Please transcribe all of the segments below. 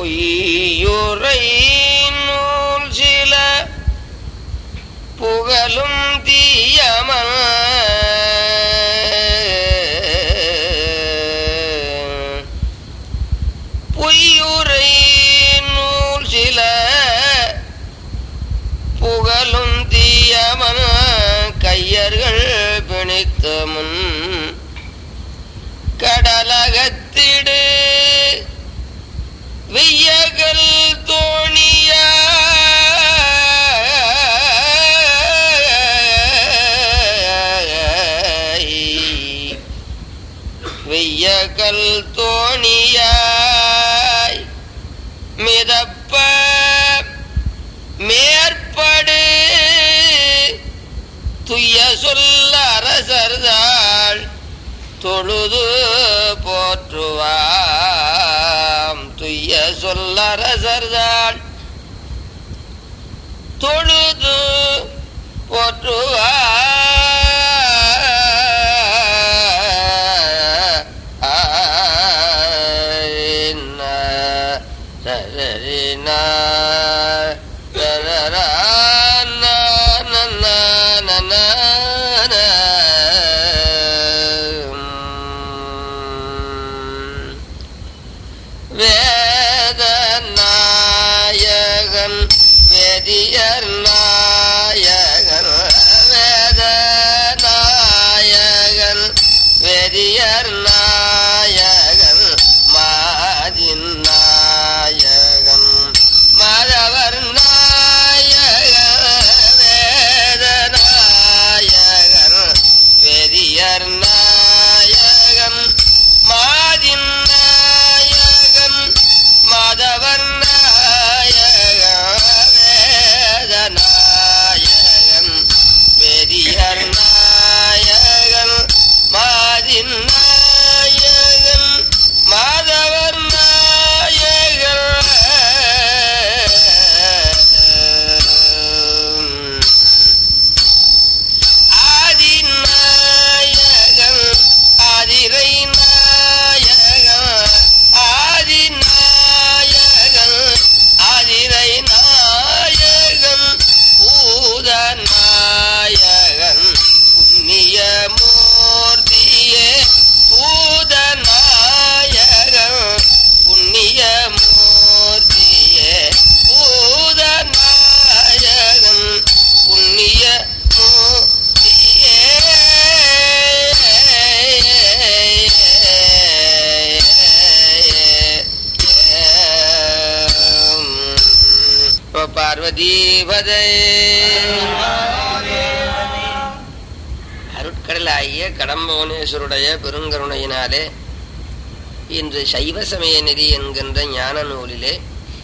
பொய்யுரை நூல் சில புகழும் தீயமன் பொய்யுரை நூல் சில புகழும் தீயமன் கையர்கள் பிணித்த முன் கடலகத்திடு வெய்யகல் தோணியா வெய்யகல் தோணியாய் மிதப்ப மேற்படு துய்ய சொல்ல அரசர்தாள் தொழுது போற்றுவாம் துய்ய சொல்லரசர்தாள் தொழுது போற்றுவா வேதநாயகன் வேதியர் நாயகன் வேதநாயகன் வேதியர் நாயகன் மாதின் நாயகன் மாதவர் நாயகன் வேதநாயகன் வேதியர் நாயகன் மாதின் நாயகன் மாதவர் நாயகன் வேதநாயகன் வேதியர் நாயகன் மாதின் நாயகன் மாதவர் நாயகன் ஆதிநாயகன் ஆதிரை நாயகன் ஆதிநாயகன் ஆதிரை நாயகன் பூத நாயகன் புண்ணிய மூர்த்தியே பூத நாயகன் புண்ணிய மூர்த்தியே பூத நாயகன் புண்ணிய பார்வதீபதை அருட்கடலாகிய கடம்பவனேஸ்வருடைய பெருங்கருணையினாலே இன்று சைவ சமய நெறி என்கின்ற ஞான நூலிலே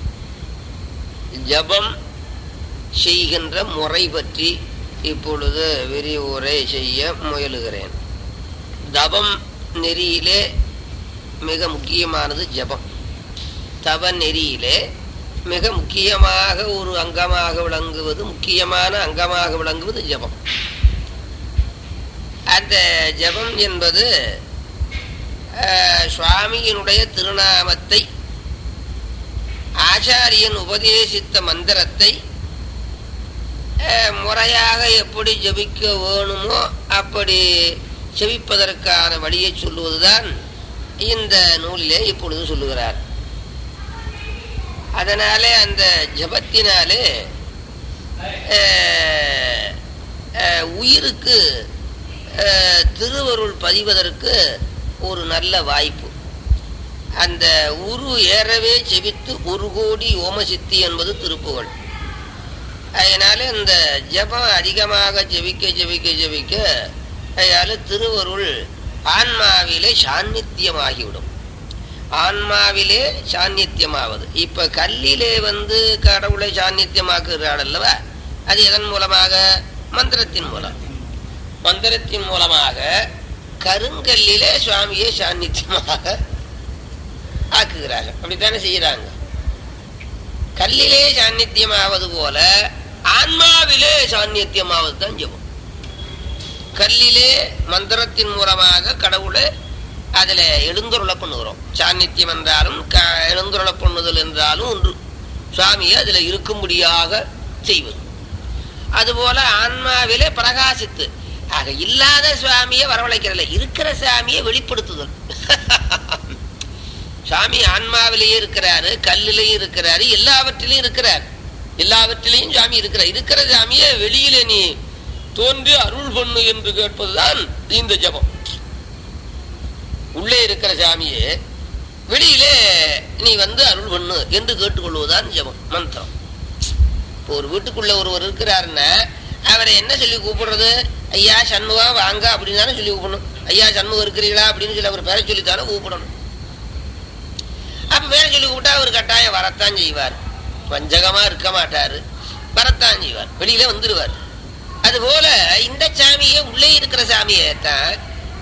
ஜபம் செய்கின்ற முறை பற்றி இப்பொழுது விரிவுரை செய்ய முயலுகிறேன் தபம் நெறியிலே மிக முக்கியமானது ஜபம் தவ நெறியிலே மிக முக்கியமாக ஒரு அங்கமாக விளங்குவது முக்கியமான அங்கமாக விளங்குவது ஜபம் அந்த ஜபம் என்பது அஹ், சுவாமியினுடைய திருநாமத்தை ஆச்சாரியன் உபதேசித்த மந்திரத்தை அஹ், முறையாக எப்படி ஜபிக்க வேணுமோ அப்படி ஜபிப்பதற்கான வழியை சொல்லுவதுதான் இந்த நூலிலே இப்பொழுது சொல்லுகிறார் அதனாலே அந்த ஜபத்தினாலே அஹ், அஹ், உயிருக்கு அஹ், திருவருள் பதிவதற்கு ஒரு நல்ல வாய்ப்பு அந்த உரு ஏறவே செவித்து ஒரு கோடி ஓமசித்தி என்பது திருப்புகழ் அதனால இந்த ஜபம் அதிகமாக ஜெபிக்க ஜெபிக்க ஜெபிக்க அதனால திருவருள் ஆன்மாவிலே சாநித்தியமாகிவிடும் ஆன்மாவிலே சாநித்தியமாவது இப்ப கல்லிலே வந்து கடவுளை சாநித்தியமாக்குகிறாள் அல்லவா அது எதன் மூலமாக மந்திரத்தின் மூலம் மந்திரத்தின் மூலமாக கருங்கல்லிலே சுவாமியை சாநித்தியமாக ஆக்குகிறார்கள் அப்படித்தானே செய்யறாங்க கல்லிலே சாநித்தியமாவது போல ஆன்மாவிலே சாநித்தியமாவது தான் ஜெபம் கல்லிலே மந்திரத்தின் மூலமாக கடவுளை அதுல எழுந்துருள பண்ணுகிறோம் சாநித்தியம் என்றாலும் க- எழுந்துருள பண்ணுதல் என்றாலும் ஒன்று சுவாமியை அதுல இருக்கும்படியாக செய்வது அதுபோல ஆன்மாவிலே பிரகாசித்து ஆக இல்லாத சுவாமியை வரவழைக்கிறதில்ல இருக்கிற சாமியை வெளிப்படுத்துதல் சாமி ஆன்மாவிலேயே இருக்கிறாரு கல்லிலேயும் இருக்கிறாரு எல்லாவற்றிலையும் இருக்கிறார் எல்லாவற்றிலையும் சாமி இருக்கிறார் இருக்கிற சாமியை வெளியில நீ தோன்றி அருள் பண்ணு என்று கேட்பதுதான் இந்த ஜபம் உள்ளே இருக்கிற சாமியே வெளியிலே நீ வந்து அருள் பண்ணு என்று கேட்டுக்கொள்வதுதான் ஜபம் மந்திரம் இப்போ ஒரு வீட்டுக்குள்ள ஒருவர் இருக்கிறாருன்னா அவரை என்ன சொல்லி கூப்பிடுறது ஐயா சண்முகா வாங்க அப்படின்னு தானே சொல்லி கூப்பிடணும் ஐயா சண்முகம் இருக்கிறீங்களா அப்படின்னு சொல்லி அவர் பேரை சொல்லித்தானே கூப்பிடணும் அப்ப பேரை சொல்லி கூப்பிட்டா அவர் கட்டாயம் வரத்தான் செய்வார் வஞ்சகமா இருக்க மாட்டாரு வரத்தான் செய்வார் வெளியில வந்துருவார் அதுபோல இந்த சாமியே உள்ளே இருக்கிற சாமியை தான்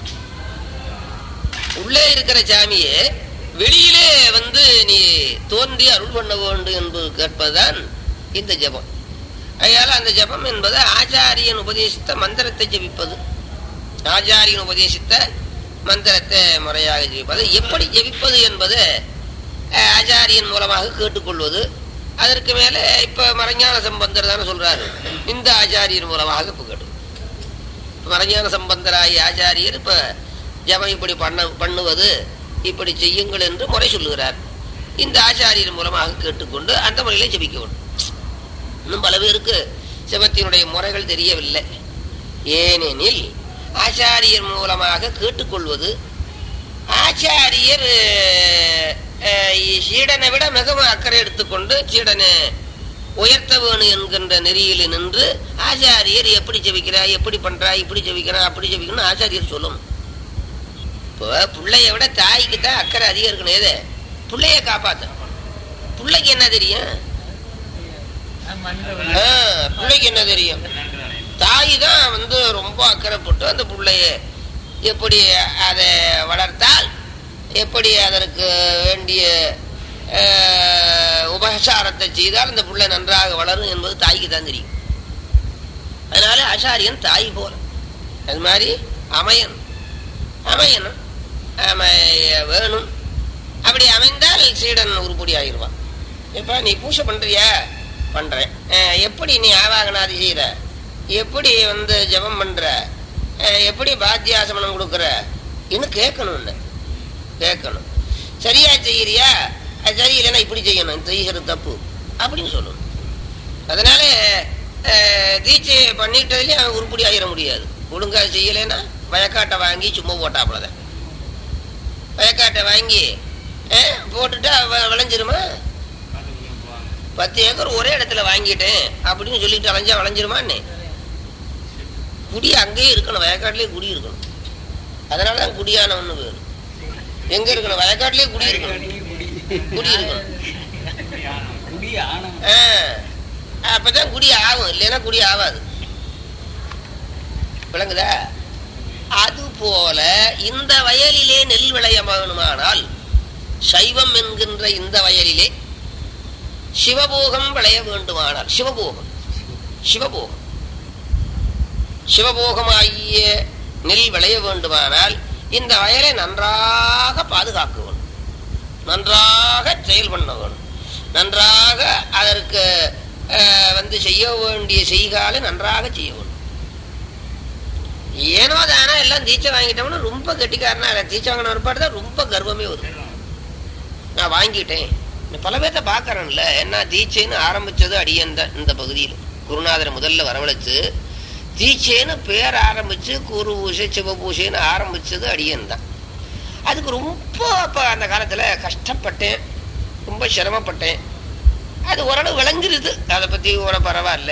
உள்ளே இருக்கிற சாமியே வெளியிலே வந்து நீ தோன்றி அருள் பண்ண வேண்டும் என்பது கேட்பதுதான் இந்த ஜெபம் அதனால அந்த ஜெபம் என்பது ஆச்சாரியன் உபதேசித்த மந்திரத்தை ஜெபிப்பது ஆச்சாரியன் உபதேசித்த மந்திரத்தை முறையாக ஜெபிப்பது எப்படி ஜெபிப்பது என்பது அஹ், ஆச்சாரியன் மூலமாக கேட்டுக்கொள்வது அதற்கு மேலே இப்ப மறைஞான சம்பந்தர் தானே சொல்றாரு இந்த ஆச்சாரியன் மூலமாக இப்ப கேட்டு மறைஞான சம்பந்தராய ஆச்சாரியர் இப்ப ஜபம் இப்படி பண்ண பண்ணுவது இப்படி செய்யுங்கள் என்று முறை சொல்லுகிறார் இந்த ஆச்சாரியர் மூலமாக கேட்டுக்கொண்டு அந்த முறையிலே ஜெபிக்க வேண்டும் இன்னும் பல பேருக்கு சிவத்தினுடைய முறைகள் தெரியவில்லை ஏனெனில் ஆச்சாரியர் மூலமாக கேட்டுக்கொள்வது ஆச்சாரியர் அஹ், சீடனை விட மிகவும் அக்கறை எடுத்துக்கொண்டு சீடனை உயர்த்த வேணும் என்கின்ற நெறியில் நின்று ஆச்சாரியர் எப்படி ஜெபிக்கிறா எப்படி பண்றா இப்படி ஜெபிக்கிறா அப்படி ஜெபிக்கணும் ஆச்சாரியர் சொல்லணும் இப்போ பிள்ளைய விட தாய்க்கு தான் அக்கறை அதிகம் இருக்கணும் எது பிள்ளைய காப்பாத்த பிள்ளைக்கு என்ன தெரியும் ஆ, பிள்ளைக்கு என்ன தெரியும் தாய் தான் வந்து ரொம்ப அக்கறைப்பட்டு அந்த பிள்ளைய எப்படி அதை வளர்த்தால் எப்படி அதற்கு வேண்டிய அஹ், உபசாரத்தை செய்தால் அந்த பிள்ளை நன்றாக வளரும் என்பது தாய்க்கு தான் தெரியும் அதனால ஆச்சாரியன் தாய் போல அது மாதிரி அமையன் அமையணும் அமைய வேணும் அப்படி அமைந்தால் சீடன் உருப்படி ஆகிருவான் இப்ப நீ பூஜை பண்றியா பண்றேன் அஹ் எப்படி நீ ஆவாகனாதி செய்யற எப்படி வந்து ஜெபம் பண்ற அஹ் எப்படி பாத்தியாசமனம் கொடுக்குற இன்னும் கேட்கணும் உன்னை. கேட்கணும் சரியா செய்யறியா அது சரியில்லைன்னா இப்படி செய்யணும் செய்கிறது தப்பு அப்படின்னு சொல்லணும் அதனால அஹ், தீட்சை பண்ணிட்டதுலயே அவன் உருப்படி ஆகிட முடியாது ஒழுங்கா செய்யலைன்னா வயக்காட்டை வாங்கி சும்மா போட்டாப்புலதான் வயக்காட்டை வாங்கி அஹ், போட்டுட்டா வ- விளைஞ்சிருமா பத்து ஏக்கர் ஒரே இடத்துல வாங்கிட்டேன் அப்படின்னு சொல்லிட்டு அலைஞ்சா விளைஞ்சிருமான்னு குடி அங்கேயே இருக்கணும் வயக்காட்டிலே குடி இருக்கணும் அதனாலதான் குடியானவன்னு பேரு எங்க இருக்கணும் வயக்காட்டிலே குடி இருக்கணும் குடி இருக்கணும் ஆ, அப்பதான் குடி ஆகும் இல்லைன்னா குடி ஆகாது விளங்குதா அது போல இந்த வயலிலே நெல் விளைய வேணுமானால் சைவம் என்கின்ற இந்த வயலிலே சிவபோகம் விளைய வேண்டுமானால் சிவபோகம் சிவபோகம் சிவபோகமாகிய நெல் விளைய வேண்டுமானால் இந்த வயலை நன்றாக பாதுகாக்க வேண்டும் நன்றாக செயல் பண்ண வேணும் நன்றாக அதற்கு அஹ், வந்து செய்ய வேண்டிய செய்காலை நன்றாக செய்ய வேணும் ஏனோ தானோ எல்லாம் தீட்சை வாங்கிட்டோம்னா ரொம்ப கெட்டிக்காரனா இல்லை தீட்சை வாங்கின ஒருபாடு தான் ரொம்ப கர்வமே வரும் நான் வாங்கிட்டேன் நான் பல பேர்த்த பார்க்கறேன்ல என்ன தீட்சைன்னு ஆரம்பிச்சது அடியன் தான் இந்த பகுதியில் குருநாதரை முதல்ல வரவழைச்சு தீட்சைன்னு பேர் ஆரம்பிச்சு குரு பூசை சிவ பூசைன்னு ஆரம்பிச்சது அடியன் தான் அதுக்கு ரொம்ப அப்ப அந்த காலத்துல கஷ்டப்பட்டேன் ரொம்ப சிரமப்பட்டேன் அது ஓரளவு விளங்குறது அதை பத்தி கூட பரவாயில்ல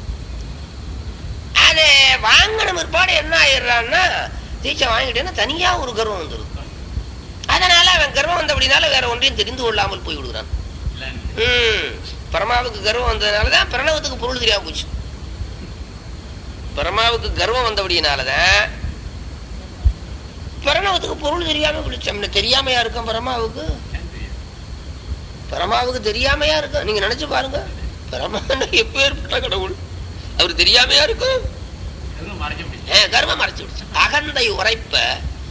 அது வாங்கின பிற்பாடு என்ன ஆயிடுறான்னா தீட்சை வாங்கிட்டேன்னா தனியா ஒரு கர்வம் வந்துருது அதனால அவன் கர்வம் வந்தபடினால வேற ஒன்றையும் தெரிந்து கொள்ளாமல் போய் விடுகிறான் ம் பரமாவுக்கு கர்வம் வந்ததுனாலதான் பிரணவத்துக்கு பொருள் தெரியாம போச்சு பரமாவுக்கு கர்வம் வந்தபடினாலதான் பிரணவத்துக்கு பொருள் தெரியாம பிடிச்சோம்னு தெரியாமையா இருக்கும் பரமாவுக்கு பரமாவுக்கு தெரியாமையா இருக்கும் நீங்க நினைச்சு பாருங்க பரமான எப்பேற்பட்ட கடவுள் அவர் தெரியாமையா இருக்கும் ஏ, கர்வம் மறைச்சு விடுச்சு அகந்தை உரைப்ப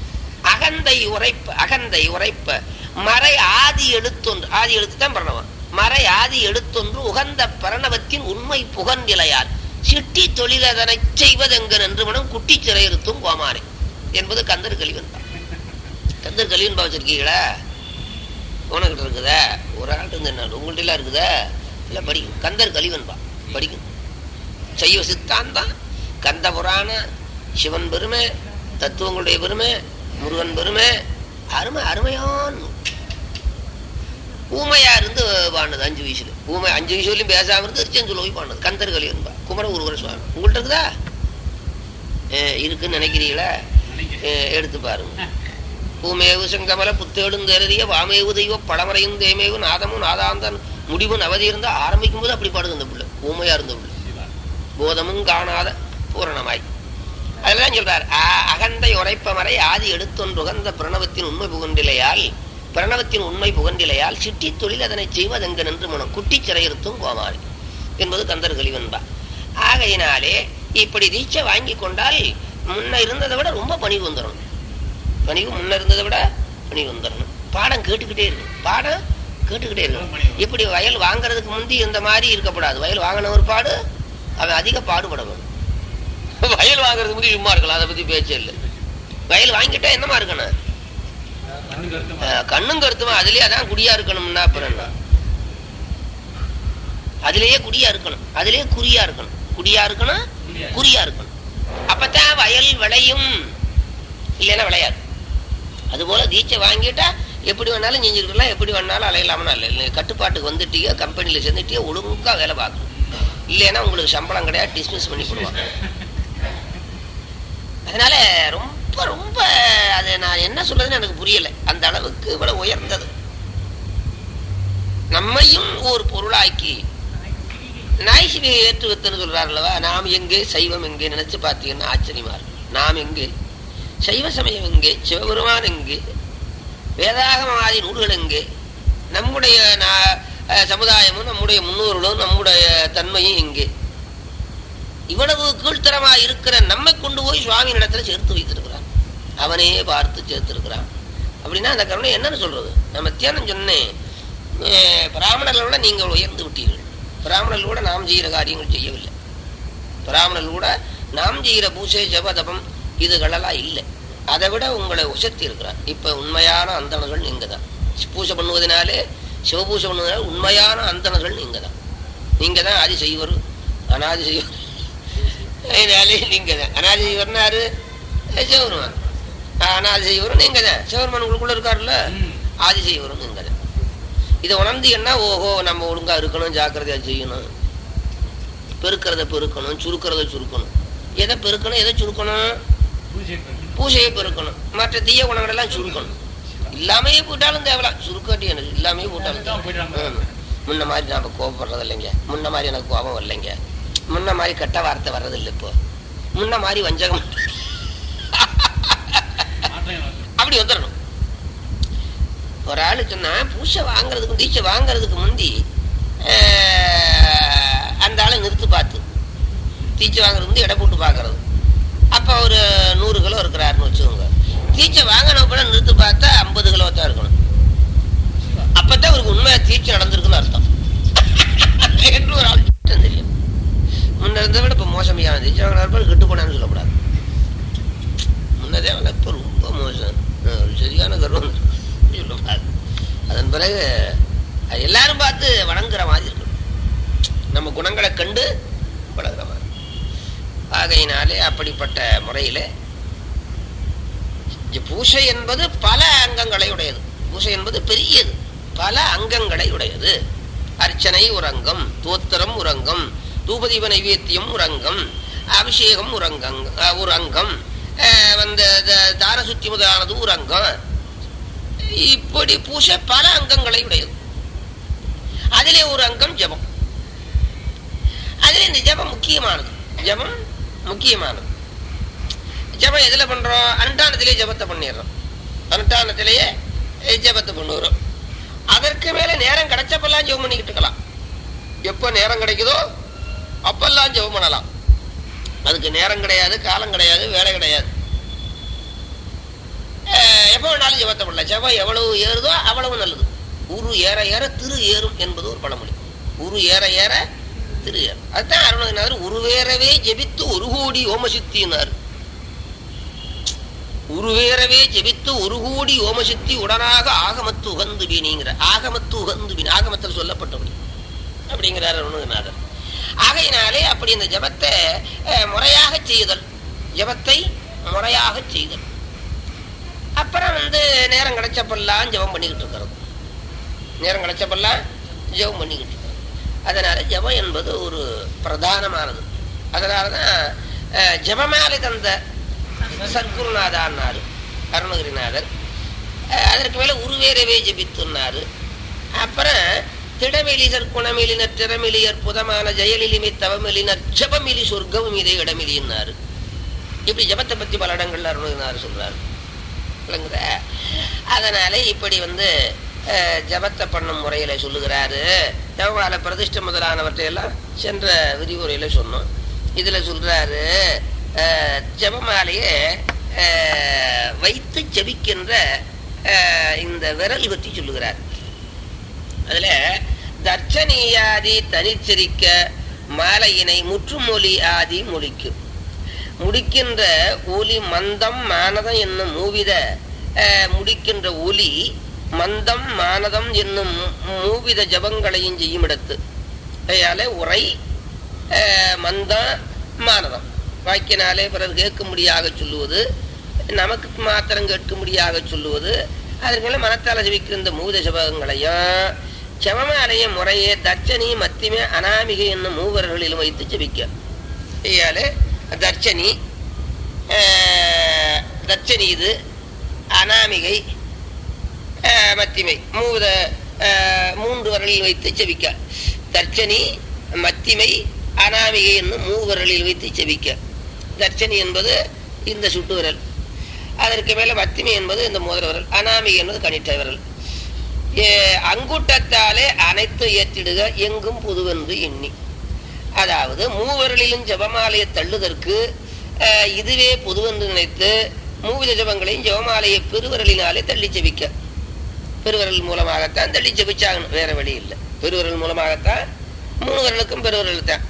அகந்தை உரைப்ப அகந்தை உரைப்ப மறை ஆதி எழுத்தொன்று ஆதி எழுத்து தான் பிரணவம் மறை ஆதி எழுத்தொன்று உகந்த பிரணவத்தின் உண்மை புகன்றிலையால் சிட்டி தொழிலதனை செய்வதெங்க என்று மனம் குட்டி சிறையிருத்தும் கோமாரி என்பது கந்தர் கலிவன் தான் கந்தர் கலிவன் வச்சிருக்கீங்களா உனக்கிட்ட இருக்குதா ஒரு ஆள்கிட்ட இருந்து என்ன உங்கள்ட்ட எல்லாம் இருக்குதா இல்லை படிக்கும் கந்தர் கலிவன் பா படிக்கும் சைவ சித்தாந்தம் கந்த புராண சிவன் பெருமை தத்துவங்களுடைய பெருமை முருகன் பெருமை அருமை அருமையான நூல். ஊமையா இருந்து பாடுனது அஞ்சு வயசுல ஊமை அஞ்சு வயசுலயும் பேசாம இருந்து திருச்செந்தூர் போய் பாடுனது கந்தர் கலியன்பா குமர உருவர சுவாமி உங்கள்ட்ட இருக்குதா அஹ் இருக்குன்னு நினைக்கிறீங்களா அஹ் எடுத்து பாருங்க பூமேவு செங்கமல புத்தேடும் தேரறிய வாமேவு தெய்வ படமறையும் தேமேவு நாதமும் நாதாந்தன் முடிவும் அவதி இருந்தா ஆரம்பிக்கும் போது அப்படி பாடுது அந்த பிள்ளை ஊமையா இருந்த பிள்ளை போதமும் காணாத பூரணமாய் அதெல்லாம் சொல்றார் "ஆ- அகந்தை உரைப்பமறை ஆதி எடுத்தொன்றுகந்த பிரணவத்தின் உண்மை புகண்டிலையால் பிரணவத்தின் உண்மை புகண்டிலையால் சிட்டி தொழில் அதனை செய்வதெங்க நின்று மனம் குட்டி சிறையிருத்தும் கோமாரி என்பது கந்தர் கலிவன்பா ஆகையினாலே இப்படி தீட்சை வாங்கி கொண்டால் முன்ன இருந்ததை விட ரொம்ப பணிவு வந்துடணும் பணிவு முன்ன இருந்ததை விட பணிவு வந்துடணும் பாடம் கேட்டுக்கிட்டே இருக்கு பாடம் கேட்டுக்கிட்டே இருக்கணும் இப்படி வயல் வாங்குறதுக்கு முந்தி இந்த மாதிரி இருக்கக்கூடாது வயல் வாங்கின ஒரு பாடு அவன் அதிக பாடுபட வேணும் வயல் வாங்குறதுக்கு முந்தி சும்மா இருக்கலாம் அதை பத்தி பேச்சே இல்லை வயல் வாங்கிட்டா என்னமா இருக்கணும் அஹ் கண்ணும் கருத்துமா அதுலயே அதான் குடியா இருக்கணும்னா அப்புறம் என்ன அதுலயே குடியா இருக்கணும் அதுலயே குறியா இருக்கணும் குடியா இருக்கணும் குறியா இருக்கணும் அப்பதான் வயல் விளையும் இல்லைன்னா விளையாது அதுபோல தீட்சை வாங்கிட்டா எப்படி வேணாலும் செஞ்சுருக்கலாம் எப்படி வேணாலும் அலையலாம்னு இல்லை இல்லை கட்டுப்பாட்டுக்கு வந்துட்டீங்க கம்பெனியில் சேர்ந்துட்டீங்க ஒழுங்கா வேலை பார்க்கணும் இல்லைன்னா உங்களுக்கு சம்பளம் கிடையாது டிஸ்மிஸ் பண்ணி போடுவாங்க அதனால ரொம்ப ரொம்ப அது நான் என்ன சொல்றதுன்னு எனக்கு புரியல அந்த அளவுக்கு இவ்வளவு உயர்ந்தது நம்மையும் ஒரு பொருளாக்கி நாய்சிவியை ஏற்று வைத்தன்னு சொல்றாரு அல்லவா நாம் எங்கே சைவம் எங்கே நினைச்சு பார்த்தீங்கன்னா ஆச்சரியமா இருக்கும் நாம் எங்கே சைவ சமயம் எங்கே சிவபெருமான் எங்கே வேதாகமாதி நூல்கள் எங்கே நம்முடைய நா- அஹ் சமுதாயமும் நம்முடைய முன்னோர்களும் நம்முடைய தன்மையும் எங்கே இவ்வளவு கீழ்த்தரமா இருக்கிற நம்மை கொண்டு போய் சுவாமி இடத்துல சேர்த்து வைத்திருக்கிறான் அவனே பார்த்து சேர்த்திருக்கிறான் அப்படின்னா அந்த கருணை என்னன்னு சொல்றது நம்ம தியானம் சொன்னேன் அஹ் பிராமணர்களை விட நீங்கள் உயர்ந்து விட்டீர்கள் பிராமணர்கள் கூட நாம் செய்கிற காரியங்கள் செய்யவில்லை பிராமணர்கள் கூட நாம் செய்கிற பூசை ஜபதபம் இதுகளெல்லாம் இல்லை அதை விட உங்களை உசத்தி இருக்கிறார் இப்ப உண்மையான அந்தணர்கள் நீங்க தான் பூஜை பண்ணுவதனாலே சிவபூஜை பண்ணுவதனால உண்மையான அந்தணர்கள் நீங்க தான் நீங்க தான் ஆதி செய்வர் அனாதி செய்வர் அதனாலே நீங்க தான் அனாதி செய்வர்னா யாரு சிவருமான் அனாதி செய்வரும் நீங்க தான் சிவருமான் உங்களுக்குள்ள இருக்காருல்ல ஆதி செய்வரும் நீங்க தான் இதை உணர்ந்தீங்கன்னா ஓஹோ நம்ம ஒழுங்கா இருக்கணும் ஜாக்கிரதையா செய்யணும் பெருக்கிறத பெருக்கணும் சுருக்கிறத சுருக்கணும் எதை பெருக்கணும் எதை சுருக்கணும் பூஜையை பெருக்கணும் மற்ற தீய குணங்கள் எல்லாம் சுருக்கணும் இல்லாமையே போட்டாலும் தேவலாம் சுருக்காட்டி எனக்கு இல்லாமையே போட்டாலும் தேவலாம். ஆமா. முன்ன மாதிரி நாம கோபப்படுறது இல்லைங்க முன்ன மாதிரி எனக்கு கோபம் வரலைங்க முன்ன மாதிரி கெட்ட வார்த்தை வர்றதில்லை இப்போ முன்ன மாதிரி வஞ்சகம் அப்படி வந்துடணும் ஒரு ஆளு சொன்னா பூசை வாங்குறதுக்கு தீட்சை வாங்குறதுக்கு முந்தி ஆஹ், அந்த ஆளை நிறுத்து பார்த்து தீட்சை வாங்குறது வந்து எடை போட்டு பார்க்கறது அப்போ ஒரு நூறு கிலோ இருக்கிறாருன்னு வச்சுக்கோங்க தீட்சை வாங்கின கூட நிறுத்து பார்த்தா ஐம்பது கிலோ தான் இருக்கணும் அப்பதான் அவருக்கு உண்மையா தீட்சை நடந்திருக்குன்னு அர்த்தம் என்று ஒரு ஆள் தெரியும் முன்ன இருந்ததை விட இப்போ மோசமையான தீட்சை வாங்கினார் கெட்டு போனான்னு சொல்லக்கூடாது முன்னதே அவன் இப்போ ரொம்ப மோசம் அஹ் ஒரு சரியான கர்வம் சொல்லக்கூடாது அதன் பிறகு அது எல்லாரும் பார்த்து வணங்குற மாதிரி இருக்கணும் நம்ம குணங்களை கண்டு வணங்குற மாதிரி ஆகையினாலே அப்படிப்பட்ட முறையில இங்க பூசை என்பது பல அங்கங்களை உடையது பூசை என்பது பெரியது பல அங்கங்களை உடையது அர்ச்சனை ஒரு அங்கம் தோத்திரம் ஒரு அங்கம் தூபதீப நைவேத்தியம் ஒரு அங்கம் அபிஷேகம் ஒரு அங்கம் அஹ், ஒரு அங்கம் அஹ், வந்து த- தார சுத்தி முதலானது ஒரு அங்கம் இப்படி பூசை பல அங்கங்களை உடையது அதிலே ஒரு அங்கம் ஜபம் அதிலே இந்த ஜபம் முக்கியமானது ஜபம் முக்கியமானது ஜபம் எதுல பண்றோம் அனுஷ்டானத்திலே ஜபத்தை பண்ணிடுறோம் அனுஷ்டானத்திலேயே ஜபத்தை பண்ணுறோம் அதற்கு மேல நேரம் கிடைச்சப்பெல்லாம் ஜெபம் பண்ணிக்கிட்டு இருக்கலாம் எப்போ நேரம் கிடைக்குதோ அப்பெல்லாம் ஜெபம் பண்ணலாம் அதுக்கு நேரம் கிடையாது காலம் கிடையாது வேலை கிடையாது அஹ் எப்போ வேணாலும் ஜபத்தை பண்ணலாம் ஜபம் எவ்வளவு ஏறுதோ அவ்வளவு நல்லது உரு ஏற ஏற திரு ஏறும் என்பது ஒரு பழமொழி உரு ஏற ஏற திரு ஏறும் அதுதான் அருணகிரிநாதர் உருவேறவே ஜெபித்து ஒரு கோடி ஓமசித்தினார் உருவேறவே ஜெபித்து ஒரு கோடி ஓமசித்தி உடனாக ஆகமத்து உகந்து வீணிங்கிற ஆகமத்து உகந்து வீண் ஆகமத்தில் சொல்லப்பட்டபடி அப்படிங்கிறார் அருணகிரிநாதர் ஆகையினாலே அப்படி இந்த ஜபத்தை அஹ், முறையாக செய்தல் ஜபத்தை முறையாக செய்தல் அப்புறம் வந்து நேரம் கிடைச்சப்பெல்லாம் ஜெபம் பண்ணிக்கிட்டு இருக்கிறது நேரம் கிடைச்சப்பெல்லாம் ஜெபம் பண்ணிக்கிட்டு இருக்கிறது அதனால ஜெபம் என்பது ஒரு பிரதானமானது அதனால தான் அஹ், ஜெபமாலை தந்த சத்குருநாதான்னாரு அருணகிரிநாதர் அஹ், அதற்கு மேல உருவேறவே ஜெபித்துன்னாரு அப்புறம் திடமெலிசர் குணமெலினர் திறமெலியர் புதமான ஜெயலிலிமை தவமெலினர் ஜபமிலி சொர்க்கம் இதே இடமெலின்னாரு இப்படி ஜபத்தை பத்தி பல இடங்கள்ல அருணகிரிநாதர் சொல்றாரு விளங்குத அதனால இப்படி வந்து அஹ், ஜபத்தை பண்ணும் முறையில சொல்லுகிறாரு ஜபமால பிரதிஷ்டை முதலானவற்றை எல்லாம் சென்ற விரிவுரையில சொன்னோம் இதுல சொல்றாரு அஹ், ஜபமாலையை அஹ், வைத்து ஜபிக்கின்ற அஹ், இந்த விரல் பற்றி சொல்லுகிறார் அதுல தர்ச்சனீயாதி தனிச்சிரிக்க மாலையினை முற்றுமொழி ஆதி மொழிக்கும் முடிக்கின்ற ஒலி மந்தம் மானதம் என்னும் மூவித அஹ், முடிக்கின்ற ஒலி மந்தம் மானதம் என்னும் மூவித ஜபங்களையும் செய்யும் இடத்து அதையால உரை அஹ், மந்தம் மானதம் வாக்கினாலே பிறர் கேட்கும்படியாக சொல்லுவது நமக்கு மாத்திரம் கேட்கும்படியாக சொல்லுவது அதற்கு மேல மனத்தால ஜபிக்கிற இந்த மூவித ஜபங்களையும் செவமாலய முறையே தர்ச்சனி மத்திமே அனாமிகை என்னும் மூவர்களிலும் வைத்து ஜபிக்க ஐயால தர்ச்சனி ஆஹ், தர்ச்சனி இது அனாமிகை ஆஹ், மத்திமை மூத ஆஹ், மூன்று வரலில் வைத்து செபிக்க தர்ச்சனி மத்திமை அனாமிகை என்னும் மூவரலில் வைத்து செபிக்க தர்ச்சனி என்பது இந்த சுட்டு விரல் அதற்கு மேல மத்திமை என்பது இந்த மோதிர விரல் அனாமிகை என்பது கணிட்ட விரல் ஏ, அங்குட்டத்தாலே அனைத்து ஏற்றிடுக எங்கும் புதுவென்று எண்ணி அதாவது மூவர்களிலும் ஜபமாலையை தள்ளுதற்கு அஹ், இதுவே பொதுவென்று நினைத்து மூவித ஜபங்களையும் ஜபமாலையை பெருவரலினாலே தள்ளி ஜெபிக்க பெருவரல் மூலமாகத்தான் தள்ளி ஜெபிச்சாகணும் வேற வழி இல்லை பெருவரல் மூலமாகத்தான் மூணு வரலுக்கும் பெருவரல் தான்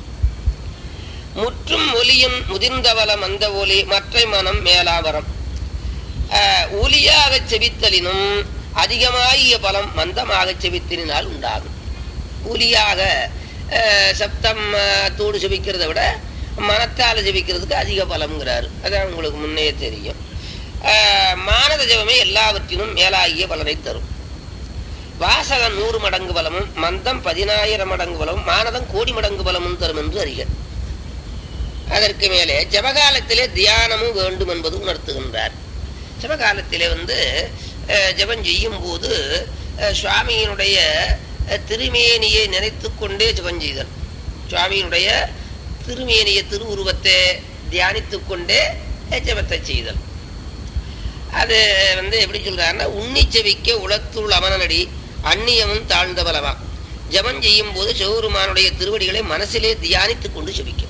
முற்றும் ஒலியும் முதிர்ந்தவலம் அந்த ஒலி மற்ற மனம் மேலாவரம் ஆஹ், ஒலியாக செபித்தலினும் அதிகமாகிய பலம் மந்தமாக செபித்தலினால் உண்டாகும் ஒலியாக ஆஹ், சப்தம் ஆஹ், தோடு ஜெபிக்கிறதை விட மனத்தால ஜெபிக்கிறதுக்கு அதிக பலம்ங்கிறாரு அதான் உங்களுக்கு முன்னே தெரியும் ஆஹ், மானத ஜெபமே எல்லாவற்றிலும் மேலாகிய பலனை தரும் வாசகம் நூறு மடங்கு பலமும் மந்தம் பதினாயிரம் மடங்கு பலமும் மானதம் கோடி மடங்கு பலமும் தரும் என்று அறிக அதற்கு மேலே ஜபகாலத்திலே தியானமும் வேண்டும் என்பது உணர்த்துகின்றார் ஜபகாலத்திலே வந்து அஹ், ஜெபம் செய்யும் போது அஹ், சுவாமியினுடைய அஹ், திருமேனியை நினைத்து கொண்டே ஜெபம் செய்தல் சுவாமியினுடைய திருமேனிய திருவுருவத்தை தியானித்துக் கொண்டே அஹ், ஜெபத்தை செய்தல் அது வந்து எப்படி சொல்றாருன்னா உண்ணி செவிக்க உளத்துள் அமனடி அந்நியமும் தாழ்ந்த பலவா ஜெபம் செய்யும் போது சிவபெருமானுடைய திருவடிகளை மனசிலே தியானித்துக் கொண்டு செபிக்கும்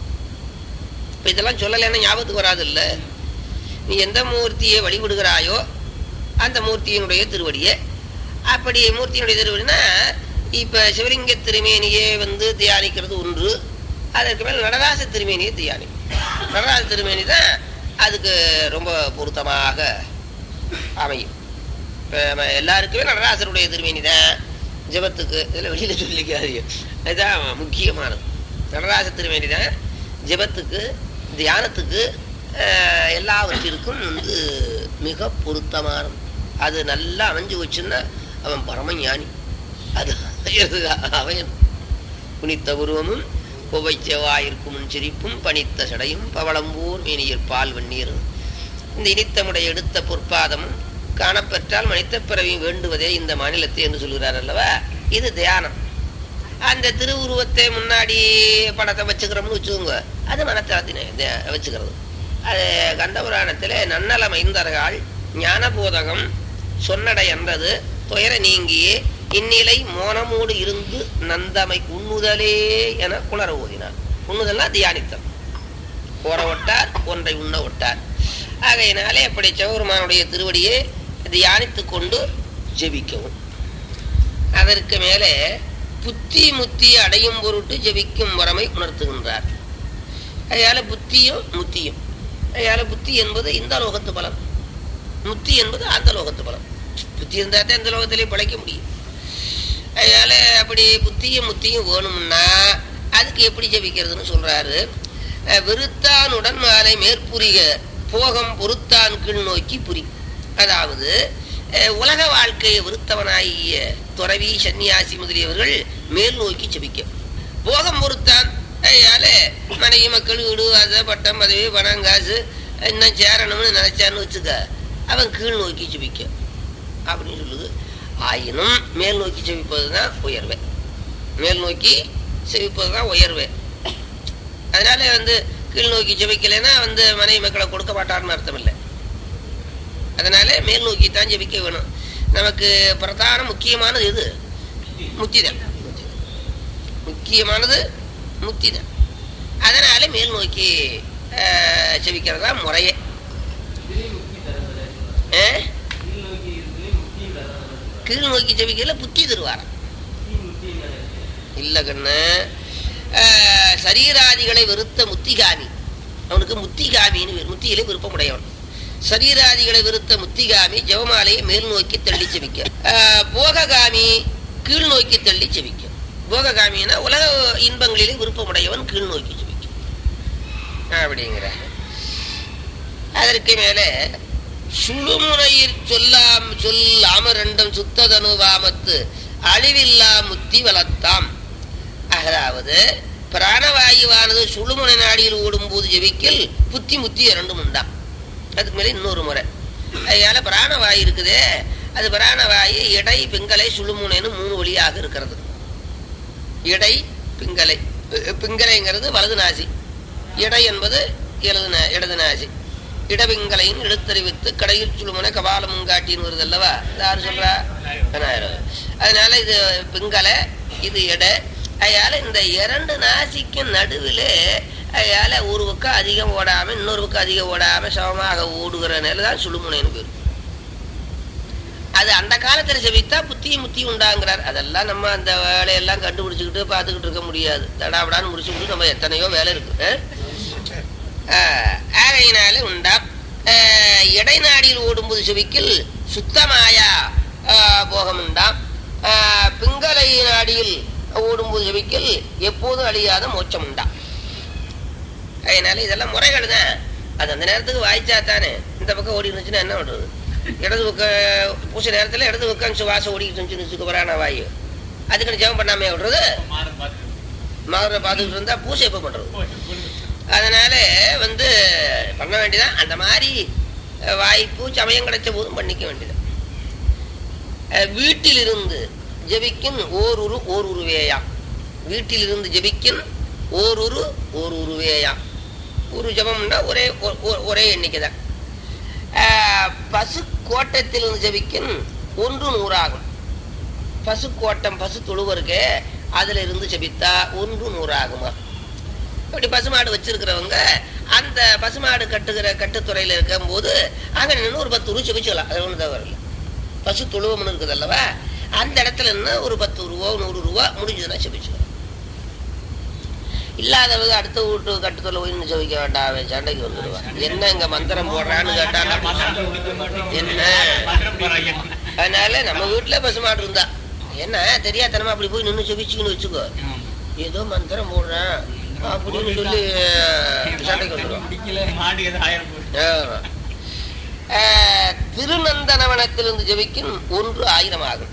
இப்ப இதெல்லாம் சொல்லலைன்னா ஞாபகத்துக்கு வராது இல்ல நீ எந்த மூர்த்தியை வழிபடுகிறாயோ அந்த மூர்த்தியினுடைய திருவடியை அப்படி மூர்த்தியினுடைய திருவடினா இப்ப சிவலிங்க திருமேனியே வந்து தியானிக்கிறது ஒன்று அதற்கு மேல் நடராச திருமேனியை தியானி நடராச திருமேனி தான் அதுக்கு ரொம்ப பொருத்தமாக அமையும் இப்ப நம்ம எல்லாருக்குமே நடராசருடைய திருமேனி தான் ஜெபத்துக்கு இதில் வெளியில சொல்லிக்காதீங்க அதுதான் முக்கியமானது நடராச திருமேனி தான் ஜெபத்துக்கு தியானத்துக்கு அஹ், எல்லாவற்றிற்கும் வந்து மிக பொருத்தமானது அது நல்லா அமைஞ்சு வச்சுன்னா அவன் பரமஞானி அது அவன் புனித்த உருவமும் புவைச்சவாயிருக்கும் முன் சிரிப்பும் பனித்த சடையும் பவளம்பூர் மேனியர் பால் வெந்நீர் இந்த இனித்தமுடைய எடுத்த பொற்பாதமும் காணப்பெற்றால் மனித பிறவி வேண்டுவதே இந்த மாநிலத்தை என்று சொல்கிறார் அல்லவா இது தியானம் அந்த திருவுருவத்தை முன்னாடி படத்தை வச்சுக்கிறோம்னு வச்சுக்கோங்க அது மனத்தளத்தினை வச்சுக்கிறது அது கந்தபுராணத்தில் நன்னலம் ஐந்தர்கள் ஞானபோதகம் சொன்னடை என்றது துயர நீங்கியே இந்நிலை மோனமோடு இருந்து நந்தமை உண்ணுதலே என குளர ஓதினார் உண்ணுதல்னா தியானித்தல் கோர ஒட்டார் ஒன்றை உண்ண ஒட்டார் ஆகையினாலே அப்படி சிவபெருமானுடைய திருவடியை தியானித்துக் கொண்டு ஜெபிக்கவும் அதற்கு மேலே புத்தி முத்தி அடையும் பொருட்டு ஜெபிக்கும் வரமை உணர்த்துகின்றார் அதனால புத்தியும் முத்தியும் அதனால புத்தி என்பது இந்த லோகத்து பலம் முத்தி என்பது அந்த லோகத்து பலம் புத்தி இருந்தா தான் இந்த லோகத்திலே பிழைக்க முடியும் அதனால அப்படி புத்தியும் முத்தியும் வேணும்னா அதுக்கு எப்படி ஜெபிக்கிறதுன்னு சொல்றாரு அஹ் வெறுத்தானுடன் மாலை மேற்புரிக போகம் பொறுத்தான் கீழ் நோக்கி புரி அதாவது அஹ் உலக வாழ்க்கையை வெறுத்தவனாகிய துறவி சன்னியாசி முதலியவர்கள் மேல் நோக்கி ஜெபிக்க போகம் பொறுத்தான் அதனால மனைவி மக்கள் வீடு வாச பட்டம் பதவி பணம் காசு இன்னும் சேரணும்னு நினைச்சான்னு வச்சுக்க அவன் கீழ் நோக்கி ஜெபிக்க அப்படின்னு சொல்லுது ஆயினும் மேல் நோக்கி செவிப்பது தான் உயர்வே மேல் நோக்கி செவிப்பது தான் உயர்வே அதனால வந்து கீழ் நோக்கி ஜெபிக்கலைன்னா வந்து மனைவி மக்களை கொடுக்க மாட்டார்னு அர்த்தம் இல்லை அதனால மேல் நோக்கி தான் ஜெபிக்க வேணும் நமக்கு பிரதான முக்கியமானது எது முத்திதான் முக்கியமானது முத்திதான் அதனால மேல் நோக்கி அஹ், ஜெபிக்கிறதா முறையே அஹ்? கீழ் நோக்கி ஜெபிக்கல புத்தி தருவாராம் இல்ல கண்ணு ஆஹ், சரீராதிகளை வெறுத்த முத்திகாமி அவனுக்கு முத்திகாமின்னு பேர். முத்தியிலே விருப்பமுடையவன் சரீராதிகளை வெறுத்த முத்திகாமி ஜெவமாலையை மேல் நோக்கி தள்ளி செவிக்க ஆஹ், போககாமி கீழ் நோக்கி தள்ளி செவிக்க போககாமின்னா உலக இன்பங்களிலே விருப்பமுடையவன் கீழ் நோக்கி செவிக்க அப்படிங்கிற அதற்கு மேலே சுழுமுனையில் சொல்லாம் சொல்லாம ரெண்டும் சுத்ததனு வாமத்து அழிவில்லா முத்தி வளர்த்தாம் அதாவது பிராணவாயுவானது சுழுமுனை நாடியில் ஓடும்போது ஜெபிக்கல் புத்தி முத்தி இரண்டும் உண்டாம் அதுக்கு மேலே இன்னொரு முறை அதனால பிராணவாயு இருக்குதே அது பிராணவாயு இடை பிங்கலை சுழுமுனைன்னு மூணு வழியாக இருக்கிறது இடை பிங்கலை பி- பிங்கலைங்கிறது வலது நாசி இடை என்பது இடது நா- இடது நாசி இடபிங்கலையும் எடுத்தறிவித்து கடையில் சுழுமுனை கபாலமும் காட்டின்னு வருது அல்லவா இது யாரு சொல்றா விநாயகர். அதனால இது பிங்கலை இது எடை அதனால இந்த இரண்டு நாசிக்கும் நடுவிலே அதனால ஒரு பக்கம் அதிகம் ஓடாம இன்னொரு பக்கம் அதிகம் ஓடாம சமமாக ஓடுகிற நிலை தான் சுழுமுனைன்னு பேர் அது அந்த காலத்துல செவித்தா புத்தியும் முத்தியும் உண்டாங்கிறார் அதெல்லாம் நம்ம அந்த வேலையெல்லாம் கண்டுபிடிச்சுக்கிட்டு பார்த்துக்கிட்டு இருக்க முடியாது தடாபடான்னு முடிச்சுக்கிட்டு நம்ம எத்தனையோ வேலை இருக்கு அஹ்? ஆஹ், ஆகையினாலே உண்டா ஆஹ், இடைநாடியில் ஓடும்போது செவிக்கில் சுத்தமாயா ஆஹ், போகம் உண்டாம் ஆஹ், பிங்களை நாடியில் ஓடும்போது செவிக்கில் எப்போதும் அழியாத மோட்சம் உண்டாம் அதனால இதெல்லாம் முறைகள் தான் அது அந்த நேரத்துக்கு வாய்ச்சா தானே இந்த பக்கம் ஓடி இருந்துச்சுன்னா என்ன பண்றது இடது பக்கம் பூசை நேரத்துல இடது பக்கம் சுவாசம் ஓடிக்கிட்டு இருந்துச்சுன்னு வச்சுக்க வரான வாயு அதுக்குன்னு ஜெபம் பண்ணாமே விடுறது மகரை பார்த்துக்கிட்டு இருந்தா பூசை எப்ப பண்றது அதனால வந்து பண்ண வேண்டியதான் அந்த மாதிரி அஹ், வாய்ப்பு சமயம் கிடைச்ச போதும் பண்ணிக்க வேண்டியது வீட்டிலிருந்து ஜெபிக்கும் ஓர் உரு ஓர் உருவேயாம் வீட்டிலிருந்து ஜெபிக்கும் ஓர் உரு ஓர் உருவேயாம் ஒரு ஜபம்னா ஒரே ஒ- ஒ- ஒரே எண்ணிக்கை தான் பசு கோட்டத்திலிருந்து ஜெபிக்கும் ஒன்று நூறாகும் பசு கோட்டம் பசு தொழுவ இருக்கு அதுல இருந்து ஜெபித்தா ஒன்று நூறாகுமா இப்படி பசுமாடு வச்சிருக்கிறவங்க அந்த பசுமாடு கட்டுகிற கட்டுத்துறையில இருக்கும் போது அங்க நின்று ஒரு பத்து ரூபா செபிச்சுக்கலாம் அது ஒண்ணு தவறு இல்லை பசு தொழுவம்னு இருக்குது அல்லவா அந்த இடத்துல நின்று ஒரு பத்து ரூபா நூறு ரூபா முடிஞ்சதுன்னா செபிச்சுக்கலாம் இல்லாதவங்க அடுத்த வீட்டு கட்டுத்துல போய் நின்று செபிக்க வேண்டாம் அவன் சண்டைக்கு வந்துடுவான் என்ன இங்க மந்திரம் போடுறான்னு கேட்டான் என்ன அதனால நம்ம வீட்டுல பசுமாடு இருந்தா என்ன தெரியாதனமா அப்படி போய் நின்று செபிச்சுன்னு வச்சுக்கோ ஏதோ மந்திரம் போடுறேன் அப்படின்னு சொல்லி அஹ், சண்டைக்கு வந்துடுவான் ஆமா. அஹ், திருநந்தனவனத்திலிருந்து ஜெபிக்கும் ஒன்று ஆயிரம் ஆகும்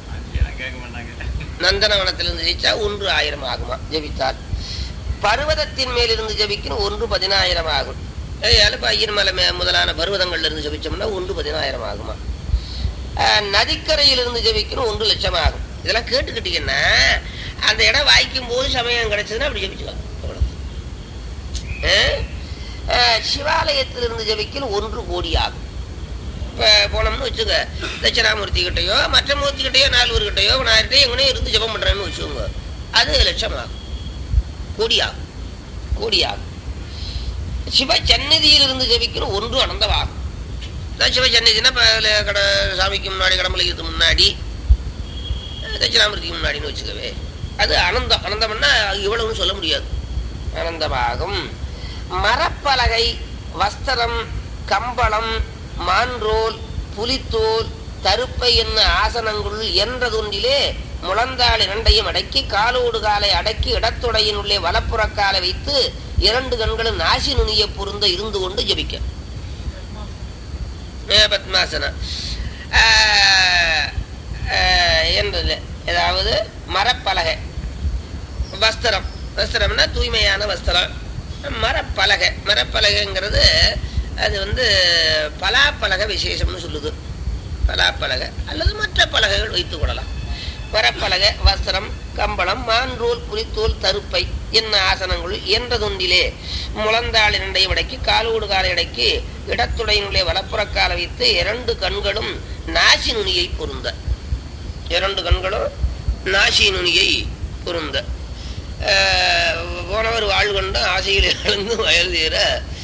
நந்தனவனத்திலிருந்து ஜெயிச்சா ஒன்று ஆயிரம் ஆகுமா ஜெபித்தால் பர்வதத்தின் மேலிருந்து ஜெபிக்கும் ஒன்று பதினாயிரம் ஆகும் அதனால இப்ப ஐயர்மலை மே- முதலான பர்வதங்கள்ல இருந்து ஜெபிச்சோம்னா ஒன்று பதினாயிரம் ஆகுமா அஹ், நதிக்கரையிலிருந்து ஜெபிக்கணும் ஒன்று லட்சம் ஆகும் இதெல்லாம் கேட்டுக்கிட்டீங்கன்னா அந்த இடம் வாய்க்கும் போது சமயம் கிடைச்சதுன்னா அப்படி ஜெபிச்சுக்கலாம் அவ்வளவு. அஹ், அஹ், சிவாலயத்திலிருந்து ஜெபிக்கணும் ஒன்று கோடி ஆகும் இப்போ போனோம்னு வச்சுக்க தட்சிணாமூர்த்தி கிட்டயோ மற்ற மூர்த்தி கிட்டயோ நால்வர் கிட்டயோ விநாயகர்கிட்டயோ எங்கனே இருந்து ஜெபம் பண்றேன்னு வச்சுக்கோங்க அது லட்சம் ஆகும் கோடியாகும் கோடியாகும் சிவ சந்நிதியில் இருந்து ஜெபிக்கணும் ஒன்று அனந்தமாகும் சிவசன்னிதினா இப்போ கடை சாமிக்கு முன்னாடி கடம்பளிக்கிறதுக்கு முன்னாடி தட்சிணாமூர்த்திக்கு முன்னாடின்னு வச்சுக்கவே அது அனந்தம் அனந்தம்னா அது இவ்வளவுன்னு சொல்ல முடியாது அனந்தமாகும் மரப்பலகை வஸ்திரம் கம்பளம் மான்ரோல் புலித்தோல் தருப்பை என்ன ஆசனங்குள் என்றதொன்றிலே முழந்தாள் இரண்டையும் அடக்கி காலோடு காலை அடக்கி இடத்துடையின் உள்ளே வலப்புறக்காலை வைத்து இரண்டு கண்களும் நாசி நுனிய பொருந்த இருந்து கொண்டு ஜபிக்க பத்மாசனம் என்றது ஏதாவது மரப்பலகை வஸ்திரம் வஸ்திரம்னா தூய்மையான வஸ்திரம் மரப்பலகை மரப்பலகைங்கிறது அது வந்து பலாப்பலகை விசேஷம்னு சொல்லுது பலாப்பலகை அல்லது மற்ற பலகைகள் வைத்துக் கொள்ளலாம் மரப்பலகை வஸ்திரம் கம்பளம் மான்ரோல் புலித்தோல் தருப்பை என்ன ஆசனங்கள் என்றதொன்றிலே முழந்தாள் இரண்டையும் அடக்கி காலோடு காலை அடக்கி இடத்துடையினுள்ளே வலப்புறக்கால வைத்து இரண்டு கண்களும் நாசி நுனியை பொருந்த இரண்டு கண்களும் நாசி நுனியை பொருந்த போனவர் வாழ் கொண்ட ஆசையில் எழுந்து வயல் தீர